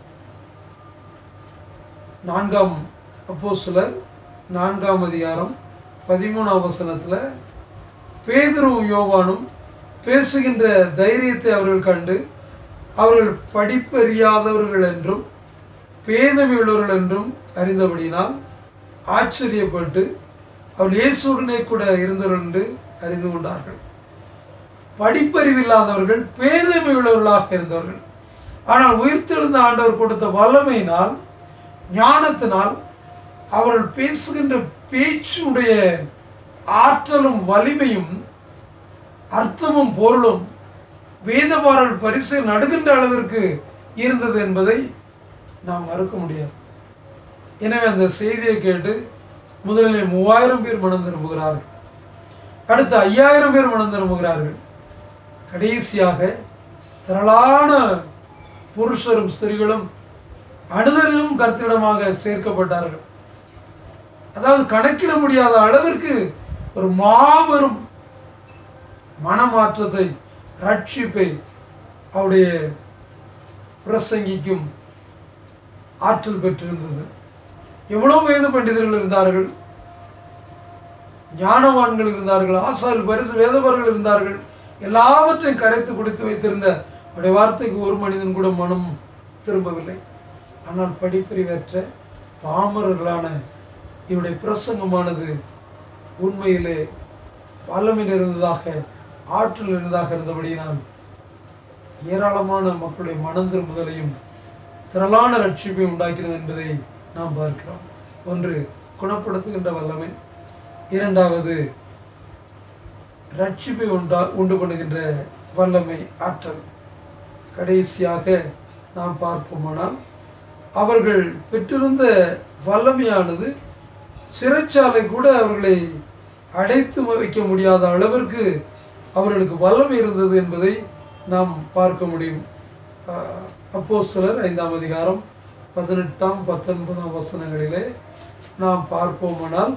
Speaker 1: நான்காம் அப்போஸ்தலர் நான்காம் அதிகாரம் பதிமூணாம் வசனத்துல பேதுருவும் யோவானும் பேசுகின்ற தைரியத்தை அவர்கள் கண்டு அவர்கள் படிப்பறியாதவர்கள் என்றும் பேதமையுள்ளவர்கள் என்றும் அறிந்தபடியினால் ஆச்சரியப்பட்டு அவர் இயேசுடனே கூட இருந்தவர்கள் என்று அறிந்து கொண்டார்கள் படிப்பறிவில்லாதவர்கள் பேதமை உள்ளவர்களாக இருந்தவர்கள் ஆனால் உயிர்த்தெழுந்த ஆண்டவர் கொடுத்த வல்லமையினால் ஞானத்தினால் அவர்கள் பேசுகின்ற பேச்சுடைய ஆற்றலும் வலிமையும் அர்த்தமும் பொருளும் வேதபாரல் பரிசு நடுகின்ற அளவிற்கு இருந்தது என்பதை நாம் மறுக்க முடியாது எனவே அந்த செய்தியை கேட்டு முதலில் மூவாயிரம் பேர் மனம் திரும்புகிறார்கள் அடுத்து ஐயாயிரம் பேர் மனம் திரும்புகிறார்கள் கடைசியாக திரளான புருஷரும் ஸ்திரீகளும் அனுதலும் கர்த்திடமாக சேர்க்கப்பட்டார்கள் அதாவது கணக்கிட முடியாத அளவிற்கு ஒரு மாபெரும் மனமாற்றத்தை ரட்சிப்பை அவருடைய பிரசங்கிக்கும் ஆற்றல் பெற்றிருந்தது எவ்வளவு வேத பண்டிதர்கள் இருந்தார்கள் ஞானவான்கள் இருந்தார்கள் ஆசாரில் பரிசு வேதவர்கள் இருந்தார்கள் எல்லாவற்றையும் கரைத்து குடித்து வைத்திருந்த அவருடைய வார்த்தைக்கு ஒரு மனிதன் கூட மனம் திரும்பவில்லை ஆனால் படிப்பறிவற்ற பாமரர்களான இவருடைய பிரசங்கமானது உண்மையிலே வல்லமை இருந்ததாக ஆற்றல் இருந்ததாக இருந்தபடியினால் ஏராளமான மக்களுடைய மனம் திரும்புதலையும் திரளான ரட்சிப்பையும் உண்டாக்கினது என்பதை நாம் பார்க்கிறோம் ஒன்று குணப்படுத்துகின்ற வல்லமை இரண்டாவது ரட்சிப்பை உண்டா உண்டு பண்ணுகின்ற வல்லமை ஆற்றல் கடைசியாக நாம் பார்ப்போமானால் அவர்கள் பெற்றிருந்த வல்லமையானது சிறைச்சாலை கூட அவர்களை அடைத்து வைக்க முடியாத அளவிற்கு அவர்களுக்கு வல்லமை இருந்தது என்பதை நாம் பார்க்க முடியும் அப்போ சிலர் ஐந்தாம் அதிகாரம் பதினெட்டாம் பத்தொன்பதாம் வசனங்களிலே நாம் பார்ப்போமானால்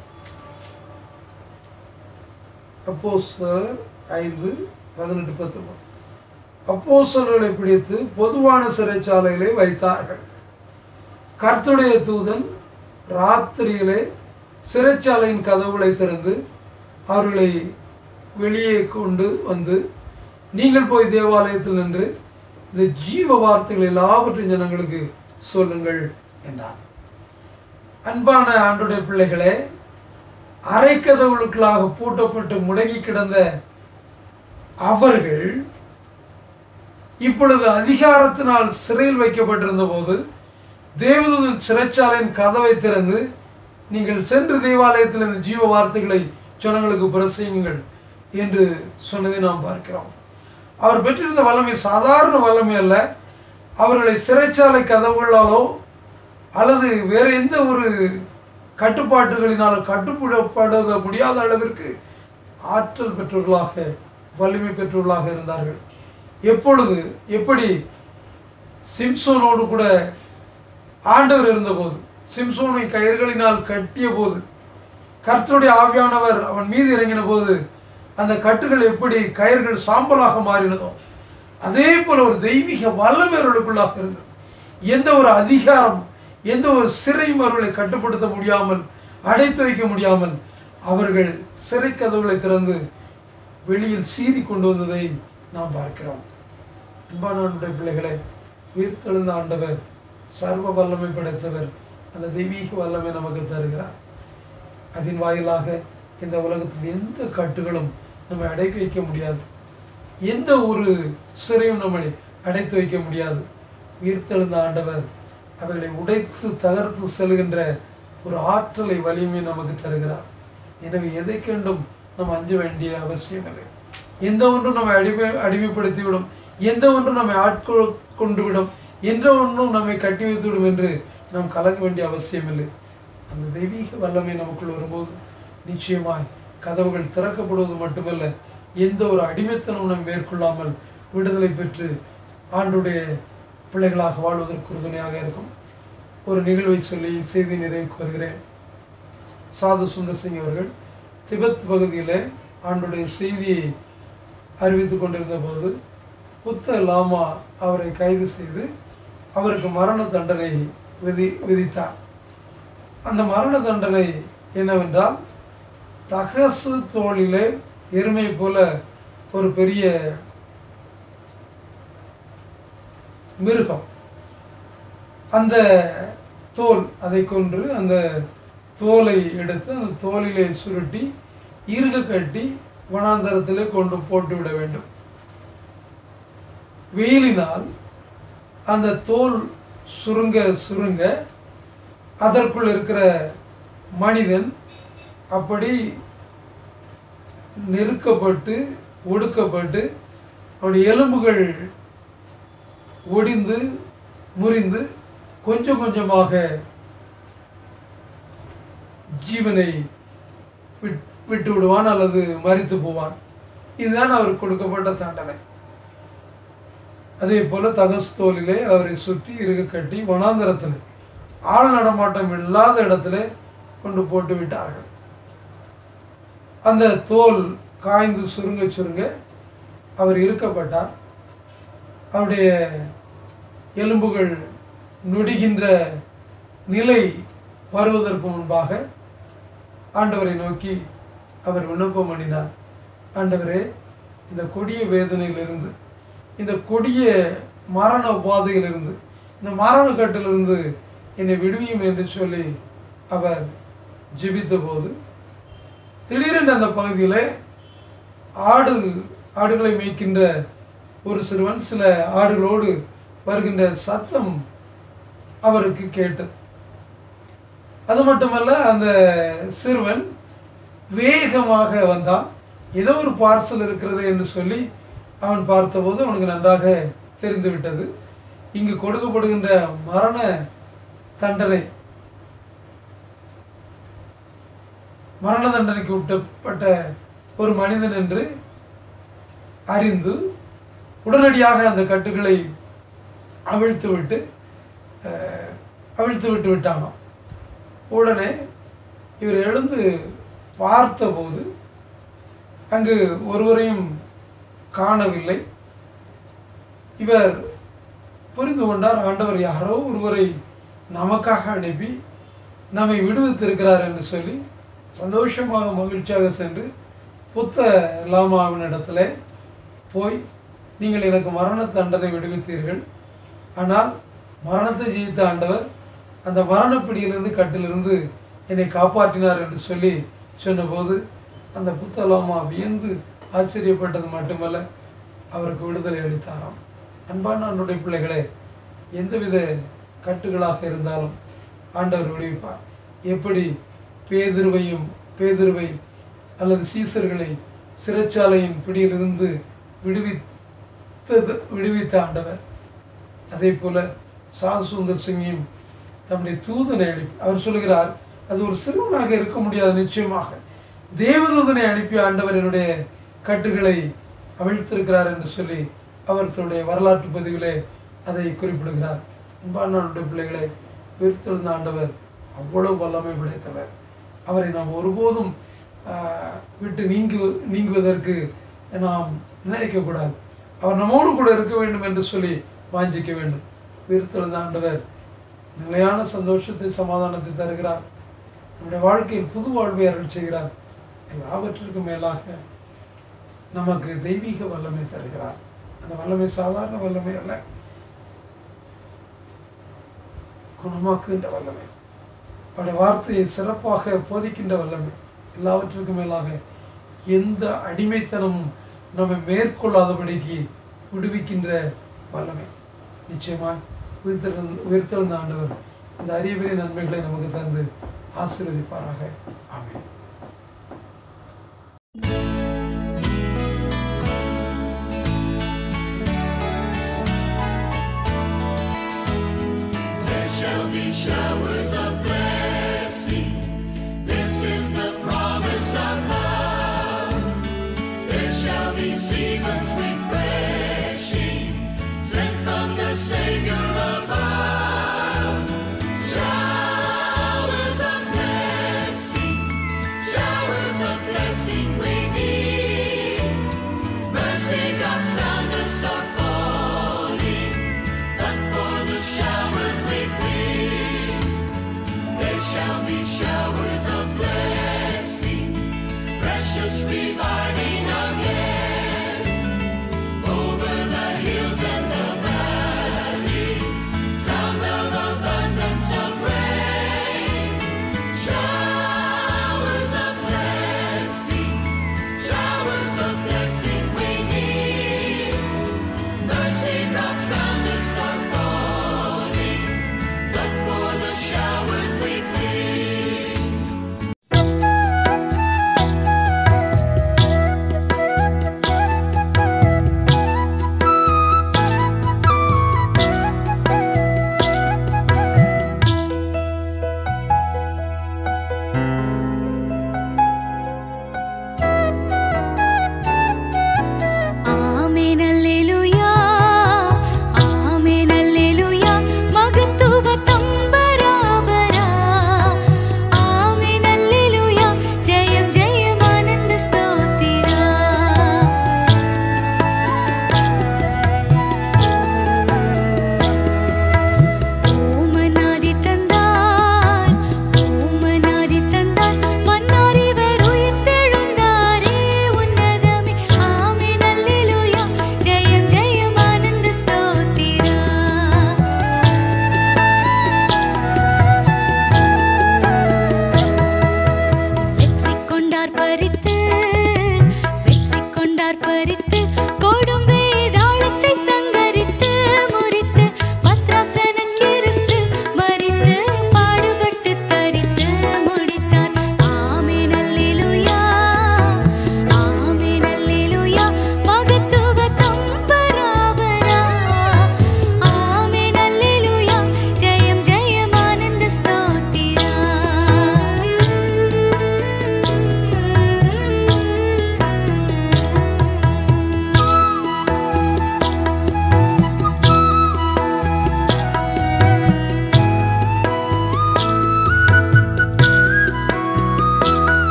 Speaker 1: அப்போ ஐந்து பதினெட்டு பத்தொன்பது அப்போஸ்தலர்களை பிடித்து பொதுவான சிறைச்சாலையிலே வைத்தார்கள் கர்த்தருடைய தூதன் ராத்திரியிலே சிறைச்சாலையின் கதவுகளை திறந்து அவர்களை வெளியே கொண்டு வந்து நீங்கள் போய் தேவாலயத்தில் நின்று இந்த ஜீவ வார்த்தைகள் எல்லாவற்றையும் ஜனங்களுக்கு சொல்லுங்கள் என்றார் அன்பான ஆண்டுடைய பிள்ளைகளே அரைக்கதவுகளுக்களாக பூட்டப்பட்டு முடங்கி கிடந்த அவர்கள் இப்பொழுது அதிகாரத்தினால் சிறையில் வைக்கப்பட்டிருந்த போது தேவதூதன் சிறைச்சாலையின் கதவை திறந்து நீங்கள் சென்று தேவாலயத்தில் இந்த ஜீவ வார்த்தைகளை ஜனங்களுக்கு பிரசையுங்கள் என்று சொன்னதை நாம் பார்க்கிறோம் அவர் பெற்றிருந்த வல்லமை சாதாரண வல்லமை அல்ல அவர்களை சிறைச்சாலை கதவுகளாலோ அல்லது வேறு எந்த ஒரு கட்டுப்பாட்டுகளினாலும் கட்டுப்பட முடியாத அளவிற்கு ஆற்றல் பெற்றவர்களாக வலிமை பெற்றவர்களாக இருந்தார்கள் எப்பொழுது எப்படி சிம்சோனோடு கூட ஆண்டவர் இருந்தபோது சிம்சோனை கயிறுகளினால் கட்டிய போது கர்த்தருடைய ஆவியானவர் அவன் மீது இறங்கின போது அந்த கட்டுகள் எப்படி கயிறுகள் சாம்பலாக மாறினதோ அதே போல ஒரு தெய்வீக வல்லமை அவர்களுக்குள்ளாக இருந்தது எந்த ஒரு அதிகாரம் எந்த ஒரு சிறையும் அவர்களை கட்டுப்படுத்த முடியாமல் அடைத்து வைக்க முடியாமல் அவர்கள் சிறை கதவுகளை திறந்து வெளியில் சீறி கொண்டு வந்ததை நாம் பார்க்கிறோம் அன்பானவனுடைய பிள்ளைகளை உயிர்த்தெழுந்த ஆண்டவர் சர்வ வல்லமை படைத்தவர் அந்த தெய்வீக வல்லமை நமக்கு தருகிறார் அதன் வாயிலாக இந்த உலகத்தில் எந்த கட்டுகளும் நம்மை அடைக்க வைக்க முடியாது எந்த ஒரு சிறையும் நம்மை அடைத்து வைக்க முடியாது உயிர்த்தெழுந்த ஆண்டவர் அவைகளை உடைத்து தகர்த்து செல்கின்ற ஒரு ஆற்றலை வலிமை நமக்கு தருகிறார் எனவே எதை கண்டும் நாம் அஞ்ச வேண்டிய அவசியம் இல்லை எந்த ஒன்றும் நம்மை அடிமை அடிமைப்படுத்திவிடும் எந்த ஒன்றும் நம்மை ஆட்கொண்டு விடும் எந்த ஒன்றும் நம்மை கட்டி வைத்துவிடும் என்று நாம் கலங்க வேண்டிய அவசியம் இல்லை அந்த தெய்வீக வல்லமை நமக்குள் வரும்போது நிச்சயமாய் கதவுகள் திறக்கப்படுவது மட்டுமல்ல எந்த ஒரு அடிமைத்தனம் நாம் மேற்கொள்ளாமல் விடுதலை பெற்று ஆண்டுடைய பிள்ளைகளாக வாழ்வதற்கு உறுதுணையாக இருக்கும் ஒரு நிகழ்வை சொல்லி செய்தி நிறைவுக்கு வருகிறேன் சாது சுந்தர் சிங் அவர்கள் திபெத் பகுதியில் ஆண்டுடைய செய்தியை அறிவித்துக் கொண்டிருந்த போது புத்த லாமா அவரை கைது செய்து அவருக்கு மரண தண்டனை விதி விதித்தார் அந்த மரண தண்டனை என்னவென்றால் தகசு தோளிலே எருமை போல ஒரு பெரிய மிருகம் அந்த தோல் அதை கொன்று அந்த தோலை எடுத்து அந்த தோலிலே சுருட்டி இறுக கட்டி வனாந்தரத்திலே கொண்டு போட்டு விட வேண்டும் வெயிலினால் அந்த தோல் சுருங்க சுருங்க அதற்குள் இருக்கிற மனிதன் அப்படி நெருக்கப்பட்டு ஒடுக்கப்பட்டு அவனுடைய எலும்புகள் ஒடிந்து முறிந்து கொஞ்சம் கொஞ்சமாக ஜீவனை விட்- விட்டு விடுவான் அல்லது மரித்து போவான் இதுதான் அவருக்கு கொடுக்கப்பட்ட தண்டனை அதே போல தகஸ்தோலிலே அவரை சுற்றி இருக கட்டி வனாந்தரத்தில் ஆள் நடமாட்டம் இல்லாத இடத்துல கொண்டு போட்டு விட்டார்கள் அந்த தோல் காய்ந்து சுருங்க சுருங்க அவர் இருக்கப்பட்டார் அவருடைய எலும்புகள் நொடிகின்ற நிலை வருவதற்கு முன்பாக ஆண்டவரை நோக்கி அவர் விண்ணப்பம் பண்ணினார் ஆண்டவரே இந்த கொடிய வேதனையிலிருந்து இந்த கொடிய மரண உபாதையிலிருந்து இந்த மரண கட்டிலிருந்து என்னை விடுவியும் என்று சொல்லி அவர் ஜெபித்த போது திடீரென்று அந்த பகுதியில் ஆடு ஆடுகளை மேய்க்கின்ற ஒரு சிறுவன் சில ஆடுகளோடு வருகின்ற சத்தம் அவருக்கு கேட்டது அது மட்டுமல்ல அந்த சிறுவன் வேகமாக வந்தான் ஏதோ ஒரு பார்சல் இருக்கிறது என்று சொல்லி அவன் பார்த்தபோது அவனுக்கு நன்றாக தெரிந்து விட்டது இங்கு கொடுக்கப்படுகின்ற மரண தண்டனை மரண தண்டனைக்கு விட்டப்பட்ட ஒரு மனிதன் என்று அறிந்து உடனடியாக அந்த கட்டுகளை அவிழ்த்து விட்டு அஹ், அவிழ்த்து விட்டு விட்டானாம் உடனே இவர் எழுந்து பார்த்தபோது அங்கு ஒருவரையும் காணவில்லை இவர் புரிந்து கொண்டார் ஆண்டவர் யாரோ ஒருவரை நமக்காக அனுப்பி நம்மை விடுவித்திருக்கிறார் என்று சொல்லி சந்தோஷமாக மகிழ்ச்சியாக சென்று புத்த லாமாவின் இடத்துல போய் நீங்கள் எனக்கு மரண தண்டனை விடுவித்தீர்கள் ஆனால் மரணத்தை ஜெயித்த ஆண்டவர் அந்த மரணப்பிடியிலிருந்து கட்டிலிருந்து என்னை காப்பாற்றினார் என்று சொல்லி சொன்னபோது அந்த புத்த லாமா வியந்து ஆச்சரியப்பட்டது மட்டுமல்ல அவருக்கு விடுதலை அளித்தாராம் அன்பான அன்னுடைய பிள்ளைகளே எந்தவித கட்டுகளாக இருந்தாலும் ஆண்டவர் விடுவிப்பார் எப்படி பேதுருவையும் பேதுருவை அல்லது சீசர்களை சிறைச்சாலையின் பிடியிலிருந்து விடுவித்தது விடுவித்த ஆண்டவர் அதே போல சாது சுந்தர் சிங்கையும் தம்முடைய தூதனை அனுப்பி அவர் சொல்லுகிறார் அது ஒரு சிறுவனாக இருக்க முடியாது நிச்சயமாக தேவதூதனை அனுப்பி ஆண்டவர் என்னுடைய கட்டுகளை அவிழ்த்திருக்கிறார் என்று சொல்லி அவர் தன்னுடைய வரலாற்று பதிவிலே அதை குறிப்பிடுகிறார் அன்பான பிள்ளைகளை உயிர்த்தெழுந்த ஆண்டவர் அவ்வளவு வல்லமை படைத்தவர் அவரை நாம் ஒருபோதும் ஆஹ், விட்டு நீங்கு நீங்குவதற்கு நாம் நினைக்கக்கூடாது அவர் நம்மோடு கூட இருக்க வேண்டும் என்று சொல்லி வாஞ்சிக்க வேண்டும் உயிர்த்தெழுந்த ஆண்டவர் நிலையான சந்தோஷத்தை சமாதானத்தை தருகிறார் நம்முடைய வாழ்க்கையில் புது வாழ்வை அருள் செய்கிறார் எல்லாவற்றிற்கும் மேலாக நமக்கு தெய்வீக வல்லமை தருகிறார் அந்த வல்லமை சாதாரண வல்லமை அல்ல குணமாக்குகின்ற வல்லமை அவருடைய வார்த்தையை சிறப்பாக போதிக்கின்ற வல்லமை எல்லாவற்றிற்கும் மேலாக எந்த அடிமைத்தனமும் நம்மை மேற்கொள்ளாதபடிக்கு விடுவிக்கின்ற வல்லமை நிச்சயமாய் உயிர்த்தெழுந்த உயிர்த்தெழுந்த ஆண்டவர் இந்த அரிய பெரிய நன்மைகளை நமக்கு தந்து ஆசீர்வதிப்பாராக ஆமென்
Speaker 8: There shall be showers of blessing. This is the promise of love. There shall be seasons refreshing, sent from the Savior shall be showers of blessing, precious reviving again. Over the hills and the valleys, sound of abundance of rain. Showers of blessing, showers of blessing we need. Mercy drops round us are falling. Look for the showers we plead.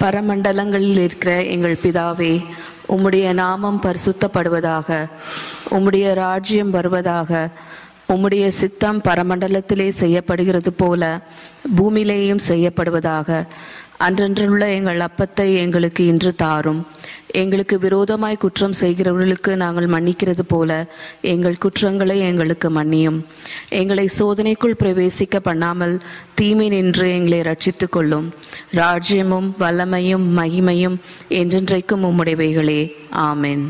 Speaker 9: பரமண்டலங்களில் இருக்கிற எங்கள் பிதாவே உம்முடைய நாமம் பரிசுத்தப்படுவதாக உம்முடைய ராஜ்யம் வருவதாக உம்முடைய சித்தம் பரமண்டலத்திலே செய்யப்படுகிறது போல பூமியிலேயும் செய்யப்படுவதாக அன்றன்றுள்ள எங்கள் அப்பத்தை எங்களுக்கு இன்று தாரும் எங்களுக்கு விரோதமாய் குற்றம் செய்கிறவர்களுக்கு நாங்கள் மன்னிக்கிறது போல எங்கள் குற்றங்களை எங்களுக்கு மன்னியும் எங்களை சோதனைக்குள் பிரவேசிக்க பண்ணாமல் தீமை நின்று எங்களை ரட்சித்துக் கொள்ளும் ராஜ்யமும் வல்லமையும் மகிமையும் என்றென்றைக்கும் உம்முடையவைகளே ஆமென்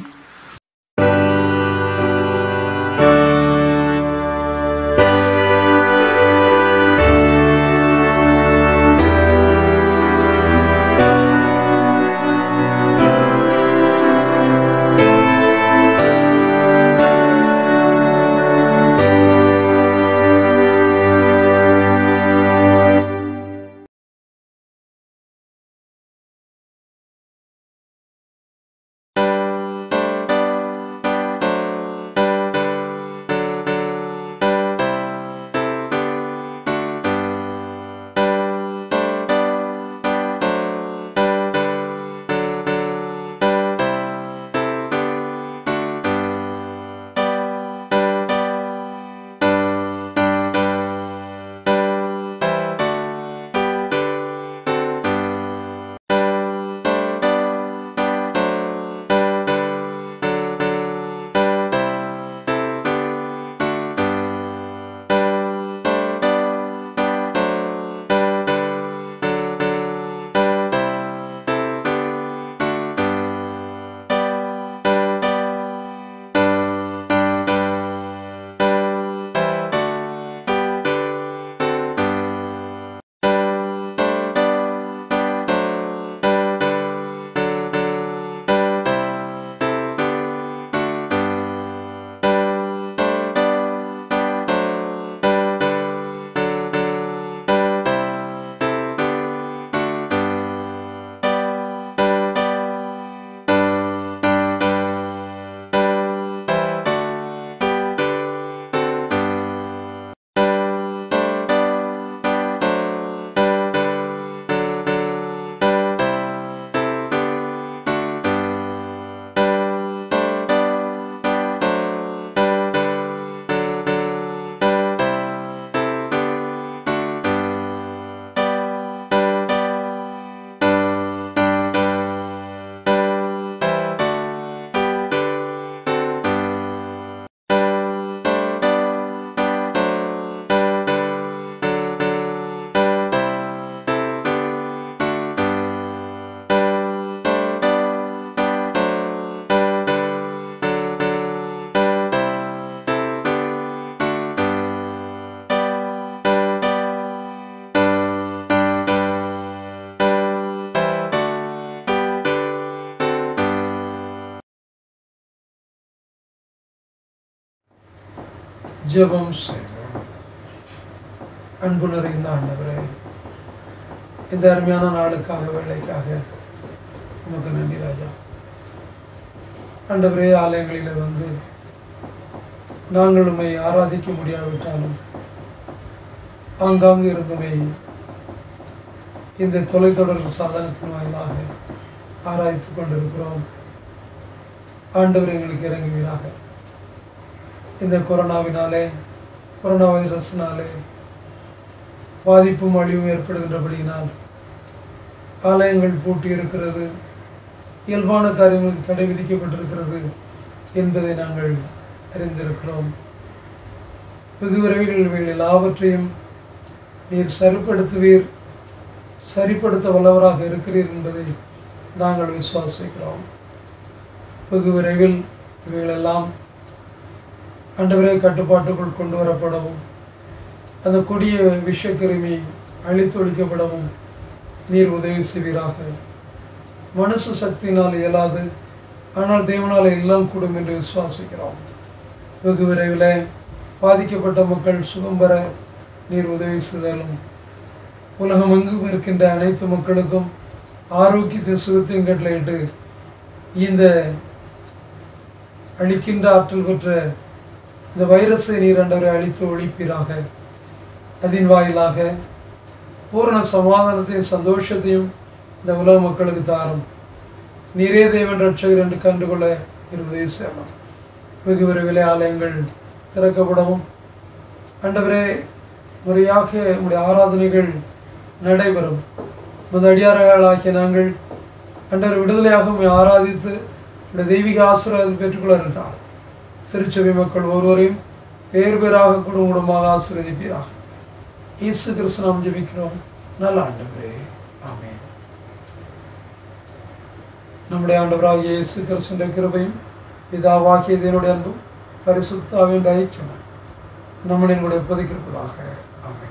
Speaker 1: ஜெபம் செய்வோம் அன்பு நிறைந்த ஆண்டவரே இந்த அருமையான நாளுக்காக வேலைக்காக உமக்கு நன்றி ராஜா ஆண்டவரே ஆலயங்களில் வந்து நாங்கள் உம்மை ஆராதிக்க முடியாவிட்டாலும் ஆங்காங்கு இருந்துமை இந்த தொலைத்தொடர்பு சாதனத்தின் வாயிலாக ஆராய்த்து கொண்டிருக்கிறோம் ஆண்டவர் எங்களுக்கு இறங்குவீராக இந்த கொரோனாவினாலே கொரோனா வைரஸ்னாலே பாதிப்பும் அழிவும் ஏற்படுகின்றபடியினால் ஆலயங்கள் பூட்டி இருக்கிறது இயல்பான காரியங்களுக்கு தடை விதிக்கப்பட்டிருக்கிறது என்பதை நாங்கள் அறிந்திருக்கிறோம் வெகு விரைவில் இவைகள் எல்லாவற்றையும் நீர் சரிப்படுத்துவீர் சரிப்படுத்த வல்லவராக இருக்கிறீர் என்பதை நாங்கள் விசுவாசிக்கிறோம் வெகு விரைவில் இவைகளெல்லாம் ஆண்டவரே கட்டுப்பாட்டுக்குள் கொண்டு வரப்படவும் அந்த கொடிய விஷக்கிருமி அழித்தொழிக்கப்படவும் நீர் உதவி செய்வீராக மனசு சக்தியினால் இயலாது ஆனால் தேவனால் எல்லாம் கூடும் என்று விசுவாசிக்கிறோம் வெகு விரைவில் பாதிக்கப்பட்ட மக்கள் சுகம் பெற நீர் உதவி செய்தாலும் உலகம் எங்கும் இருக்கின்ற அனைத்து மக்களுக்கும் ஆரோக்கியத்தை சுகத்தையும் கட்டளையிட்டு இந்த அழிக்கின்ற ஆற்றல் பெற்ற இந்த வைரஸை நீர் ஆண்டவரை அழித்து ஒழிப்பீராக அதன் வாயிலாக பூரண சமாதானத்தையும் சந்தோஷத்தையும் இந்த உலக மக்களுக்கு தாரும் நீரே தேவன் ரட்சகர் என்று கண்டுகொள்ள இருபதே சேமம் வெகு விரைவிலே ஆலயங்கள் திறக்கப்படவும் ஆண்டவரே முறையாக உங்களுடைய ஆராதனைகள் நடைபெறும் உமது அடியார்களாகிய நாங்கள் ஆண்டவர் விடுதலையாக உம்மை ஆராதித்து உடைய தெய்வீக ஆசீர்வாதத்தை பெற்றுக்கொள்ள இருந்தார் திருச்சபை மக்கள் ஒருவரையும் பேர் பேராக குடும்பமாக ஆசீர்வதிப்பீராக இயேசு கிறிஸ்து நாம் ஜெபிக்கிறோம் நல்ல ஆண்டவரே ஆமென் நம்முடைய ஆண்டவராகிய இயேசு கிறிஸ்துவின் கிருபையும் பிதாவாகிய தேவனுடைய அன்பும் பரிசுத்தாவின் ஐக்கியமும் நம்முடைய கூட இப்போதைக்கு இருப்பதாக ஆமென்